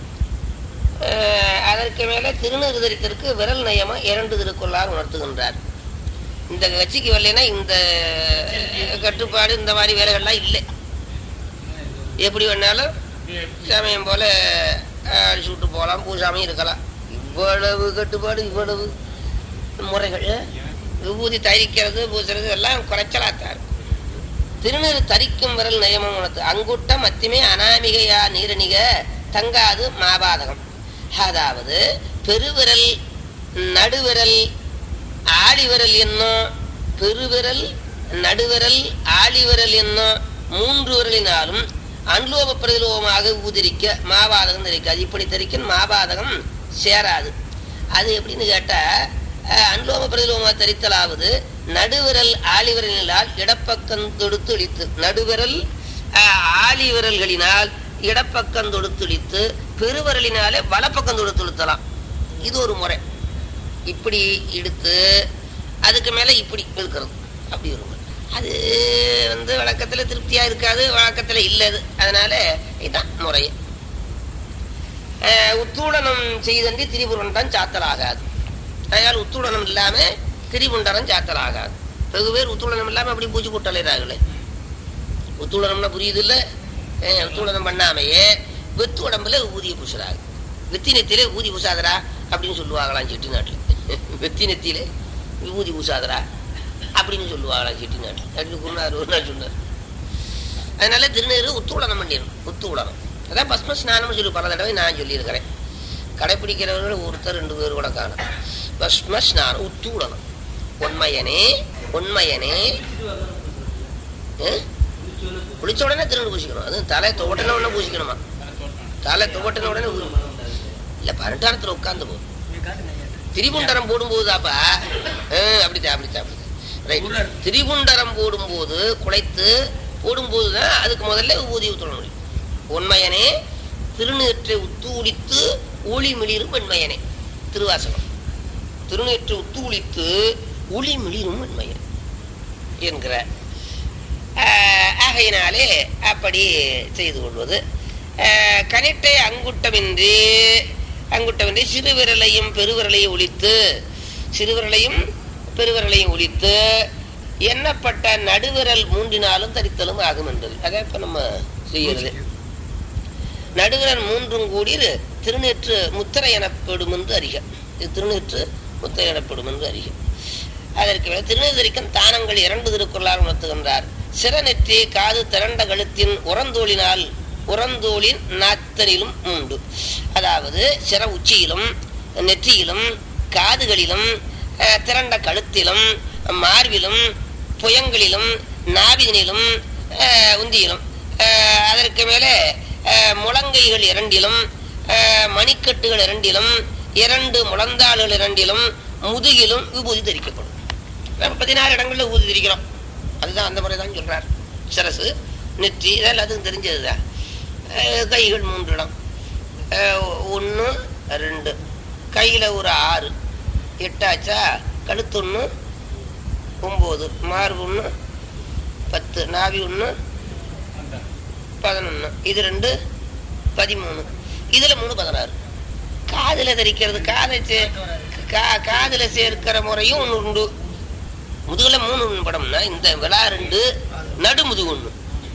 அஹ், அதற்கு மேலே திருநீர்தரித்திற்கு விரல் நயமா இரண்டு திருக்குள்ளார் உணர்த்துகின்றார் இந்த கட்சிக்கு வரலைன்னா இந்த கட்டுப்பாடு இந்த மாதிரி வேலைகள்லாம் இல்லை எப்படி வேணாலும் சமயம் போல அடிச்சு விட்டு போகலாம் பூசாமையும் இருக்கலாம் இவ்வளவு கட்டுப்பாடு இவ்வளவு முறைகள் விபூதி தரிக்கிறது பூசுறது எல்லாம் குறைச்சலாத்தான் இருக்கு. திருநீர் தரிக்கும் விரல் நயமம் உணர்த்து அங்குட்டம் மத்தியமே அனாமிகையா நீரணிக தங்காது மாபாதகம் அதாவது பெருவிரல் நடுவிரல் ஆழிவிரல் என்னும் பெருவிரல் நடுவிரல் ஆழிவிரல் என்னும் மூன்று விரலினாலும் அன்லோப பிரதிலோகமாக உதிரிக்க மாபாதகம் தெரிக்காது இப்படி தெரிக்கும் மாபாதகம் சேராது அது எப்படின்னு கேட்டா அஹ், அன்லோப பிரதிலோகமாக தரித்தலாவது நடுவிரல் ஆழிவிரலினால் இடப்பக்கம் தொடுத்து இழித்து நடுவிரல் அஹ், ஆழிவிரல்களினால் இடப்பக்கம் தொடுத்து இழித்து பெருவிரலினாலே வலப்பக்கம் தொடுத்து இழுத்தலாம் இது ஒரு முறை இப்படி எடுத்து அதுக்கு மேல இப்படி இழுக்கிறது அப்படி ஒரு முறை அது வந்து வழக்கத்துல திருப்தியா இருக்காது வழக்கத்துல இல்லது அதனால இதுதான் முறை அஹ், உத்தூடனம் செய்தன்றி திரிபுரண்டம் சாத்தலாகாது அதனால் உத்தூடனம் இல்லாம திரிபுண்டரம் சாத்தலாகாது வெகு பேர் உத்தூடனம் இல்லாம அப்படி பூச்சி போட்டலைறாங்களே உத்தூடனம்னா புரியுது இல்ல அஹ், உத்தூடனம் பண்ணாமையே வெத்து உடம்புல ஊதிய பூசுறாங்க வெத்தி நெத்தியிலே ஊதி பூசாதரா அப்படின்னு சொல்லுவாங்களாம் செட்டி நாட்டுல வெத்தி நெத்தியிலே விபூதி பூசாதரா அப்படின்னு சொல்லுவாங்களாம் செட்டி நாட்டுல அப்படின்னு குருநாதர் ஒரு நாள் சொன்னார் அதனால திருநீர் உத்தூடனம் பண்ணிடணும் உத்தூடனம் அதான் பஸ்ம ஸ்நானம் சொல்லி பல தடவை நான் சொல்லியிருக்கிறேன் கடைப்பிடிக்கிறவர்கள் ஒருத்தர் ரெண்டு பேர் கூட காணும் பஸ்ம ஸ்நானம் உத்தூடனம் உண்மையனே உண்மையனே அஹ்? குளிச்ச உடனே திருநீர் பூசிக்கணும் அது தலை துவட்டின உடனே பூசிக்கணுமா தலை துவட்டின உடனே ஊ- இல்ல பரட்டாரத்துல உட்கார்ந்து போ திரிபுண்டரம் போடும்போதாப்பா அஹ், அப்படித்தான் அப்படித்தான் அப்படித்தான் ரைட் திரிபுண்டரம் போடும்போது குலைத்து போடும்போது தான் அதுக்கு முதல்ல ஊதி ஊத்தணும் முடியும் உண்மையனே திருநீற்றை உத்தூளித்து ஒளி மிளிரும் வெண்மையனே திருவாசகம் திருநீற்றை உத்தூளித்து ஒளி மிளிரும் வெண்மையன் என்கிற ஆஹ், ஆகையினாலே அப்படி செய்து கொள்வது ஆஹ், கனிட்டை அங்குட்டமின்றி அங்குட்டமின்றி சிறுவிரலையும் பெருவிரலையும் ஒழித்து சிறுவிரலையும் பெருவிரலையும் ஒழித்து எண்ணப்பட்ட நடுவிரல் மூன்றினாலும் தரித்தலும் ஆகும் என்றது அதான் இப்ப நம்ம செய்யறது நடுவிரல் மூன்றும் கூடி திருநேற்று முத்திரை எனப்படும் என்று அறிக இது திருநேற்று முத்திரை எனப்படும் என்று அறிக அதற்கு மேல் திருநெறிக்கன் தானங்கள் இரண்டு திருக்குறளால் உணர்த்துகின்றார் சிறநெற்றி காது திரண்ட கழுத்தின் உரந்தோளினால் உரந்தோளின் நாத்தனிலும் உண்டு அதாவது சிற உச்சியிலும் நெற்றியிலும் காதுகளிலும் அஹ், திரண்ட கழுத்திலும் மார்பிலும் புயங்களிலும் நாவினிலும் அஹ், உந்தியிலும் அஹ், அதற்கு மேலே அஹ், முழங்கைகள் இரண்டிலும் அஹ், மணிக்கட்டுகள் இரண்டிலும் இரண்டு முழந்தாள்கள் இரண்டிலும் முதுகிலும் விபூதி தரிக்கப்படும் நம்ம பதினாறு இடங்கள்ல ஊதி திரிக்கிறோம் அதுதான் அந்த முறை தான் சொல்றார் சிரசு நெற்றி இதெல்லாம் அதுவும் தெரிஞ்சதுதான் அஹ் கைகள் மூன்று இடம் ஒன்று ரெண்டு கையில் ஒரு ஆறு எட்டாச்சா கழுத்து ஒன்று ஒம்பது மார்பு ஒன்று பத்து நாவி ஒன்று பதினொன்று இது ரெண்டு பதிமூணு இதில் மூணு பதினாறு காதில் தரிக்கிறது காதை சே- கா காதில் சேர்க்கிற முறையும் ஒன்று உண்டு முதுகுல மூணு படம்னா இந்த விழா ரெண்டு நடு முதுகு ஒண்ணு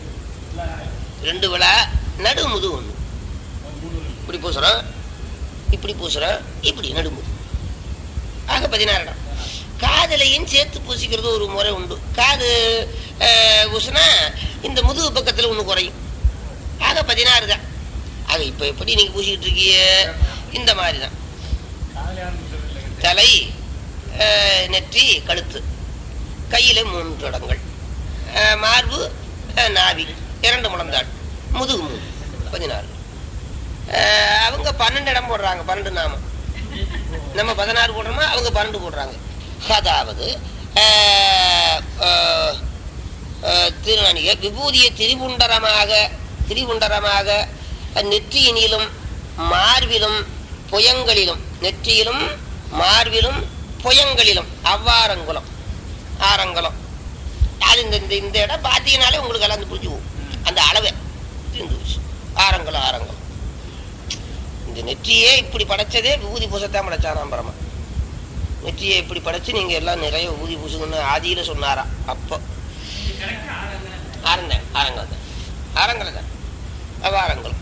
ரெண்டு விழா நடு முதுகு ஒண்ணு இப்படி பூசுறோம் இப்படி பூசுறோம் இப்படி நடுமுது ஆக பதினாறு இடம் காதலையும் சேர்த்து பூசிக்கிறது ஒரு முறை உண்டு காது அஹ், பூசுனா இந்த முதுகு பக்கத்துல ஒண்ணு குறையும் ஆக பதினாறு தான் ஆக இப்ப எப்படி நீங்க பூசிக்கிட்டு இருக்கீங்க இந்த மாதிரி தான் தலை அஹ், நெற்றி கழுத்து கையில மூன்று இடங்கள் அஹ், மார்பு அஹ், நாவி இரண்டு முழந்தாள் முதுகு மூணு பதினாறு அஹ், அவங்க பன்னெண்டு இடம் போடுறாங்க பன்னெண்டு நாமம் நம்ம பதினாறு போடுறோமா அவங்க பன்னெண்டு போடுறாங்க அதாவது அஹ், அஹ், அஹ், திருநாணிக விபூதியை திரிபுண்டரமாக திரிபுண்டரமாக நெற்றியினிலும் மார்பிலும் புயங்களிலும் நெற்றியிலும் மார்பிலும் புயங்களிலும் அவ்வாரங்குளம் ஆரங்குளம் அது இந்த இந்த இந்த இடம் பார்த்தீங்கனாலே உங்களுக்கு எல்லாம் புரிஞ்சு போகும் அந்த அளவை தீர்ந்து போச்சு ஆரங்குளம் ஆரங்குளம் இந்த நெற்றியே இப்படி படைச்சதே விபூதி பூசத்தான் படைச்சாராம் பரமா நெற்றியை இப்படி படைச்சு நீங்க எல்லாம் நிறைய விபூதி பூசுங்கன்னு ஆதியில சொன்னாராம் அப்போ ஆரந்தேன் ஆரங்கலம் தான் ஆரங்கலம் தான் அவ்வாரங்குளம்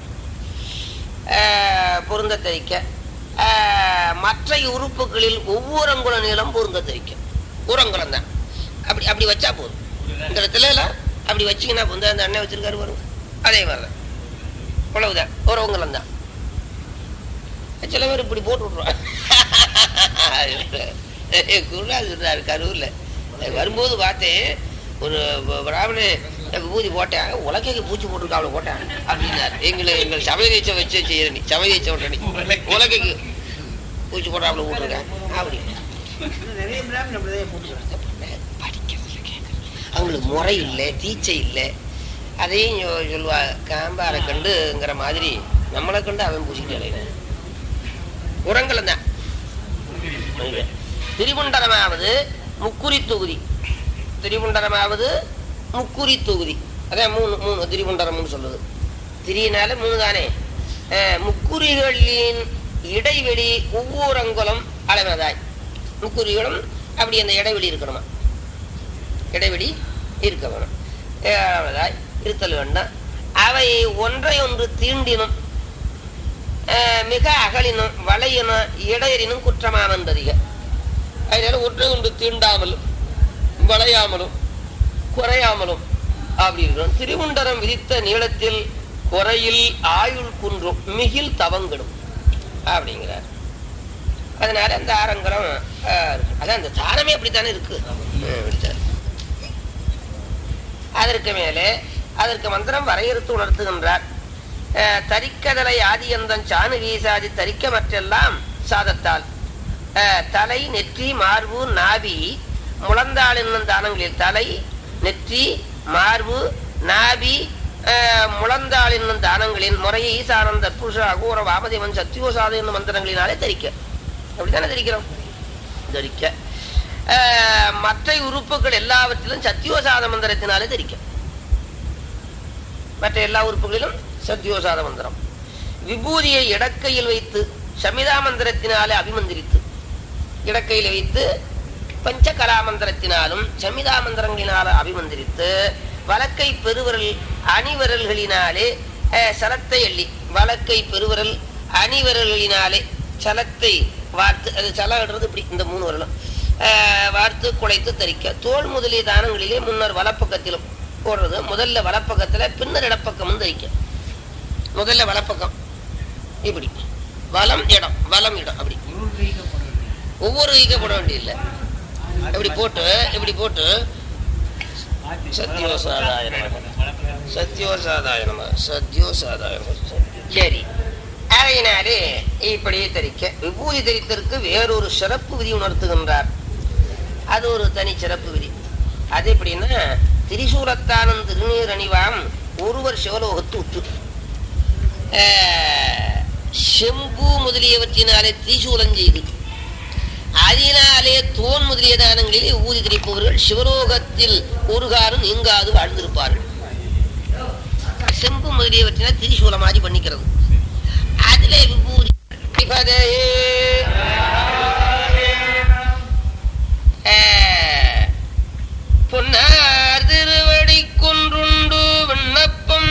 பொருந்த தரிக்க ஆஹ், மற்ற உறுப்புகளில் ஒவ்வொரு அங்குல நீளம் பொருந்த தரிக்க ஒரு அங்குலம் தான் அப்படி அப்படி வச்சா போதும் இந்த இடத்துல எல்லாம் அப்படி வச்சீங்கன்னா வந்து அந்த அண்ணன் வச்சிருக்காரு பாருங்க அதே மாதிரி தான் அவ்வளவுதான் ஒரு அங்குலம் தான் சில பேர் இப்படி போட்டு விட்ருவாங்க குருடா சொல்றாரு கரூர்ல வரும்போது பார்த்தேன் ஒரு பிராமண விபூதி போட்டேன் உலகைக்கு பூச்சி போட்டிருக்கா அவ்வளவு போட்டேன் அப்படின்னாரு எங்களை எங்கள் சமயகீச்சை வச்சு செய்யற நீ சமயகீச்சை விட்ட நீ உலகைக்கு பூச்சி போட்டா அவ்வளவு போட்டிருக்கேன் அப்படி நிறைய பிராமணன் அப்படிதான் போட்டுக்கிறாங்க படிக்கிறதுல கேட்கறது. அவங்களுக்கு முறை இல்லை தீச்சை இல்லை அதையும் சொ- சொல்லுவா காம்பாரை கண்டுங்கிற மாதிரி நம்மளை கண்டு அவன் பூசிக்கிட்டு அலையிறான். உரங்களும் தான் திரிபுண்டரமாவது முக்குரி தொகுதி திரிபுண்டரமாவது முக்குரி தொகுதி அதான் மூணு மூணு திரிபுண்டரம்னு சொல்லுது திரியினால மூணு தானே அஹ், முக்குறிகளின் இடைவெளி ஒவ்வொரு அங்குலம் அளவதாய் முக்குறிகளும் அப்படி அந்த இடைவெளி இருக்கணுமா இடைவெளி இருக்க வேணும் ஏழாவதாய் இருத்தல் வேண்டும் அவை ஒன்றை ஒன்று தீண்டினும் அஹ், மிக அகலினும் வளையினும் இடையறினும் குற்றமாமன்றதிக அதனால ஒன்றை ஒன்று தீண்டாமலும் வளையாமலும் குறையாமலும் அப்படி இருக்கணும் திருவுண்டரம் விதித்த நீளத்தில் குறையில் ஆயுள் குன்றும் மிகில் தவங்கிடும் அப்படிங்கிறார் அதனால அந்த ஆரங்கரம் அஹ், இருக்கு. அதான் அந்த தானமே அப்படித்தானே இருக்கு ம், அப்படித்தான். அதற்கு மேலே அதற்கு மந்திரம் வரையறுத்து உணர்த்துகின்றார் அஹ், தரிக்கதலை ஆதியந்தன் சாணு வீசாதி தரிக்க மற்றெல்லாம் சாதத்தால் அஹ், தலை நெற்றி மார்பு நாபி முழந்தாள் என்னும் தானங்களில் தலை நெற்றி மார்பு நாபி அஹ், முழந்தாள் என்னும் தானங்களின் முறையை ஈசானந்த புருஷ அகோர வாமதேவன் சத்தியோசாத என்னும் மந்திரங்களினாலே தரிக்க அப்படித்தானே தரிக்கிறோம் தரிக்க அஹ், மற்ற உறுப்புகள் எல்லாவற்றிலும் சத்தியோசாத மந்திரத்தினாலே தரிக்க மற்ற எல்லா உறுப்புகளிலும் சத்தியோசாத மந்திரம் விபூதியை இடக்கையில் வைத்து சமிதா மந்திரத்தினாலே அபிமந்திரித்து இடக்கையில் வைத்து பஞ்சகலா மந்திரத்தினாலும் சமிதா மந்திரங்களினால அபிமந்திரித்து வலக்கை பெருவிரல் அணிவிரல்களினாலே அஹ், சலத்தை எள்ளி வலக்கை பெருவிரல் அணிவிரல்களினாலே சலத்தை வார்த்து அது சலம்ன்றது இப்படி இந்த மூணு வரலும் அஹ், வார்த்து குலைத்து தரிக்க தோல் முதலிய தானங்களிலே முன்னர் வலப்பக்கத்திலும் போடுறது முதல்ல வலப்பக்கத்துல பின்னர் இடப்பக்கமும் தரிக்க முதல்ல வலப்பக்கம் இப்படி வலம் இடம் வலம் இடம் அப்படி ஒவ்வொரு கைக்க போட வேண்டியதில்லை இப்படி போட்டு இப்படி போட்டு சத்யோசாதாய நமக சத்யோசாதாய நமக சத்யோசாதாய நமக சரி அதையினாலே இப்படி தரிக்க விபூதி தரித்தற்கு வேறொரு சிறப்பு விதி உணர்த்துகின்றார் அது ஒரு தனி சிறப்பு விதி அது எப்படின்னா திரிசூலத்தானன் திருநீர் அணிவாம் ஒருவர் சிவலோகத்து உற்று ஆஹ், செம்பு முதலியவற்றினாலே திரிசூலம் செய்து அதனாலே தோன் முதலிய தானங்களிலே ஊதி கிடைப்பவர்கள் சிவலோகத்தில் ஒரு காலம் நீங்காது வாழ்ந்திருப்பார்கள் செம்பு முதலியவற்றினால் திரிசூலமாதி பண்ணிக்கிறது அதிலே விபூதி பதையே. ஆஹ், பொன்னார் திருவடி கொன்றுண்டு விண்ணப்பம்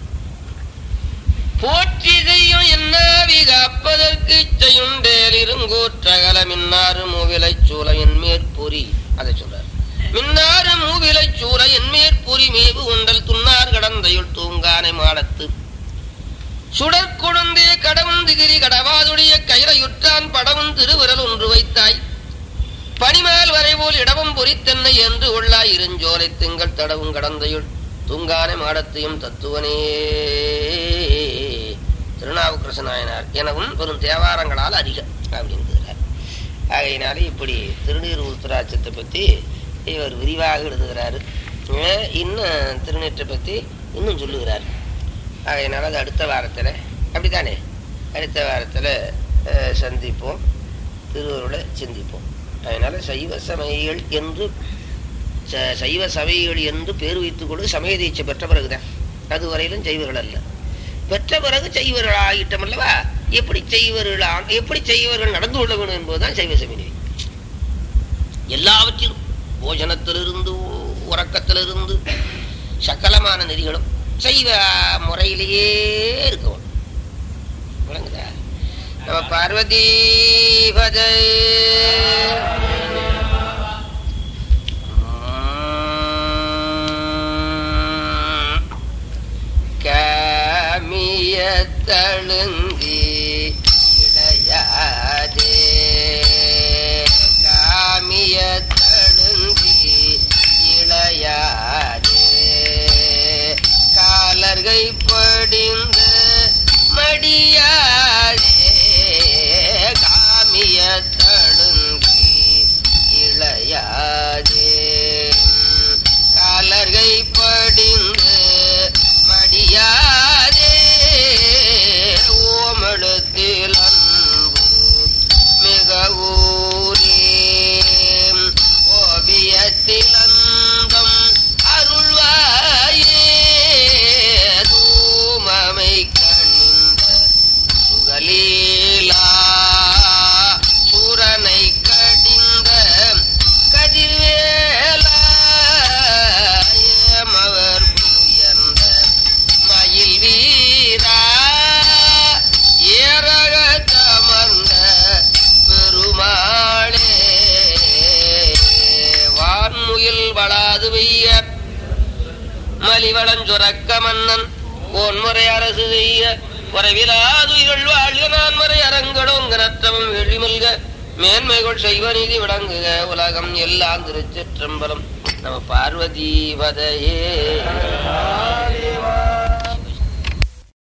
போற்றி செய்யும் என்னாவி காப்பதற்கு செய்யுண்டேல் இருங்கோற்றகல மின்னாறு மூவிலை சூளையின் மேற்பொறி அதை சொல்றார் மின்னாறு மூவிலை சூளையின் மேற்பொறி மேவு உண்டல் துன்னார் கடந்தையுள் தூங்கானை மாடத்து சுடற் கொழுந்தே கடவுந்திகிரி கடவாதுடைய கைலையுற்றான் படவும் திருவிரல் ஒன்று வைத்தாய் பனிமால் வரைபோல் இடமும் பொறித்தென்னை என்று உள்ளாய் இருஞ்சோலை திங்கள் தடவும் கடந்தையுள் தூங்கானை மாடத்தையும் தத்துவனே திருநாவுக்கரசு நாயனார் எனவும் பெரும் தேவாரங்களால் அதிகம் அப்படின்றார் ஆகையினாலே இப்படி திருநீர் உருத்தராட்சத்தை பற்றி இவர் விரிவாக எழுதுகிறாரு அஹ் இன்னும் திருநீற்றை பற்றி இன்னும் சொல்லுகிறார் ஆகையினால அது அடுத்த வாரத்தில் அப்படித்தானே அடுத்த வாரத்தில் சந்திப்போம் திருவருளை சிந்திப்போம் அதனால சைவ சமயங்கள் என்று ச- சைவ சமயங்கள் என்று பேர் வைத்துக் கொண்டு சமய தீட்சை பெற்ற பிறகுதான் அது வரையிலும் செய்வர்கள் அல்ல பெற்ற பிறகு செய்வர்கள் ஆகிட்டோம் அல்லவா எப்படி செய்வர்கள் ஆ- எப்படி செய்வர்கள் நடந்து கொள்ள வேண்டும் என்பதுதான் சைவ சமய எல்லாவற்றிலும் போஜனத்திலிருந்து உறக்கத்திலிருந்து சகலமான நெறிகளும் சைவ முறையிலேயே இருக்கணும் விளங்குதா நம்ம பார்வதி பஜை காமிய தழுந்தி இடையாதே காமிய தழுந்தி இளையாதே காலர்கை படிந்து மடியாதே காமிய தழுந்தி இளையாதே காலர்கை படிந்து மடியாதே ஓமெழுத்தில் அன்பு மிக ஊரே ஓவியத்தில் அந்தம் அருள்வாயே தூமமை கண்ட சுகலீலா சூரனை கடிந்த கதிர்வேலா ஏமவர் புயர்ந்த மயில் வீரா ஏரக தமர்ந்த பெருமாளே வான்முயில் வளாது வெய்ய மலிவளஞ்சுரக்க மன்னன் ஓன்முறை அரசு செய்ய வரவிலாதுயிர்கள் வாழ்க நான்மறை அரங்கடோங்க நற்றமும் எழிமல்க மேன்மைகள் செய்வ நீதி விளங்குக உலகம் எல்லாம் திருச்சிற்றம்பலம் நம்ம பார்வதி பதையே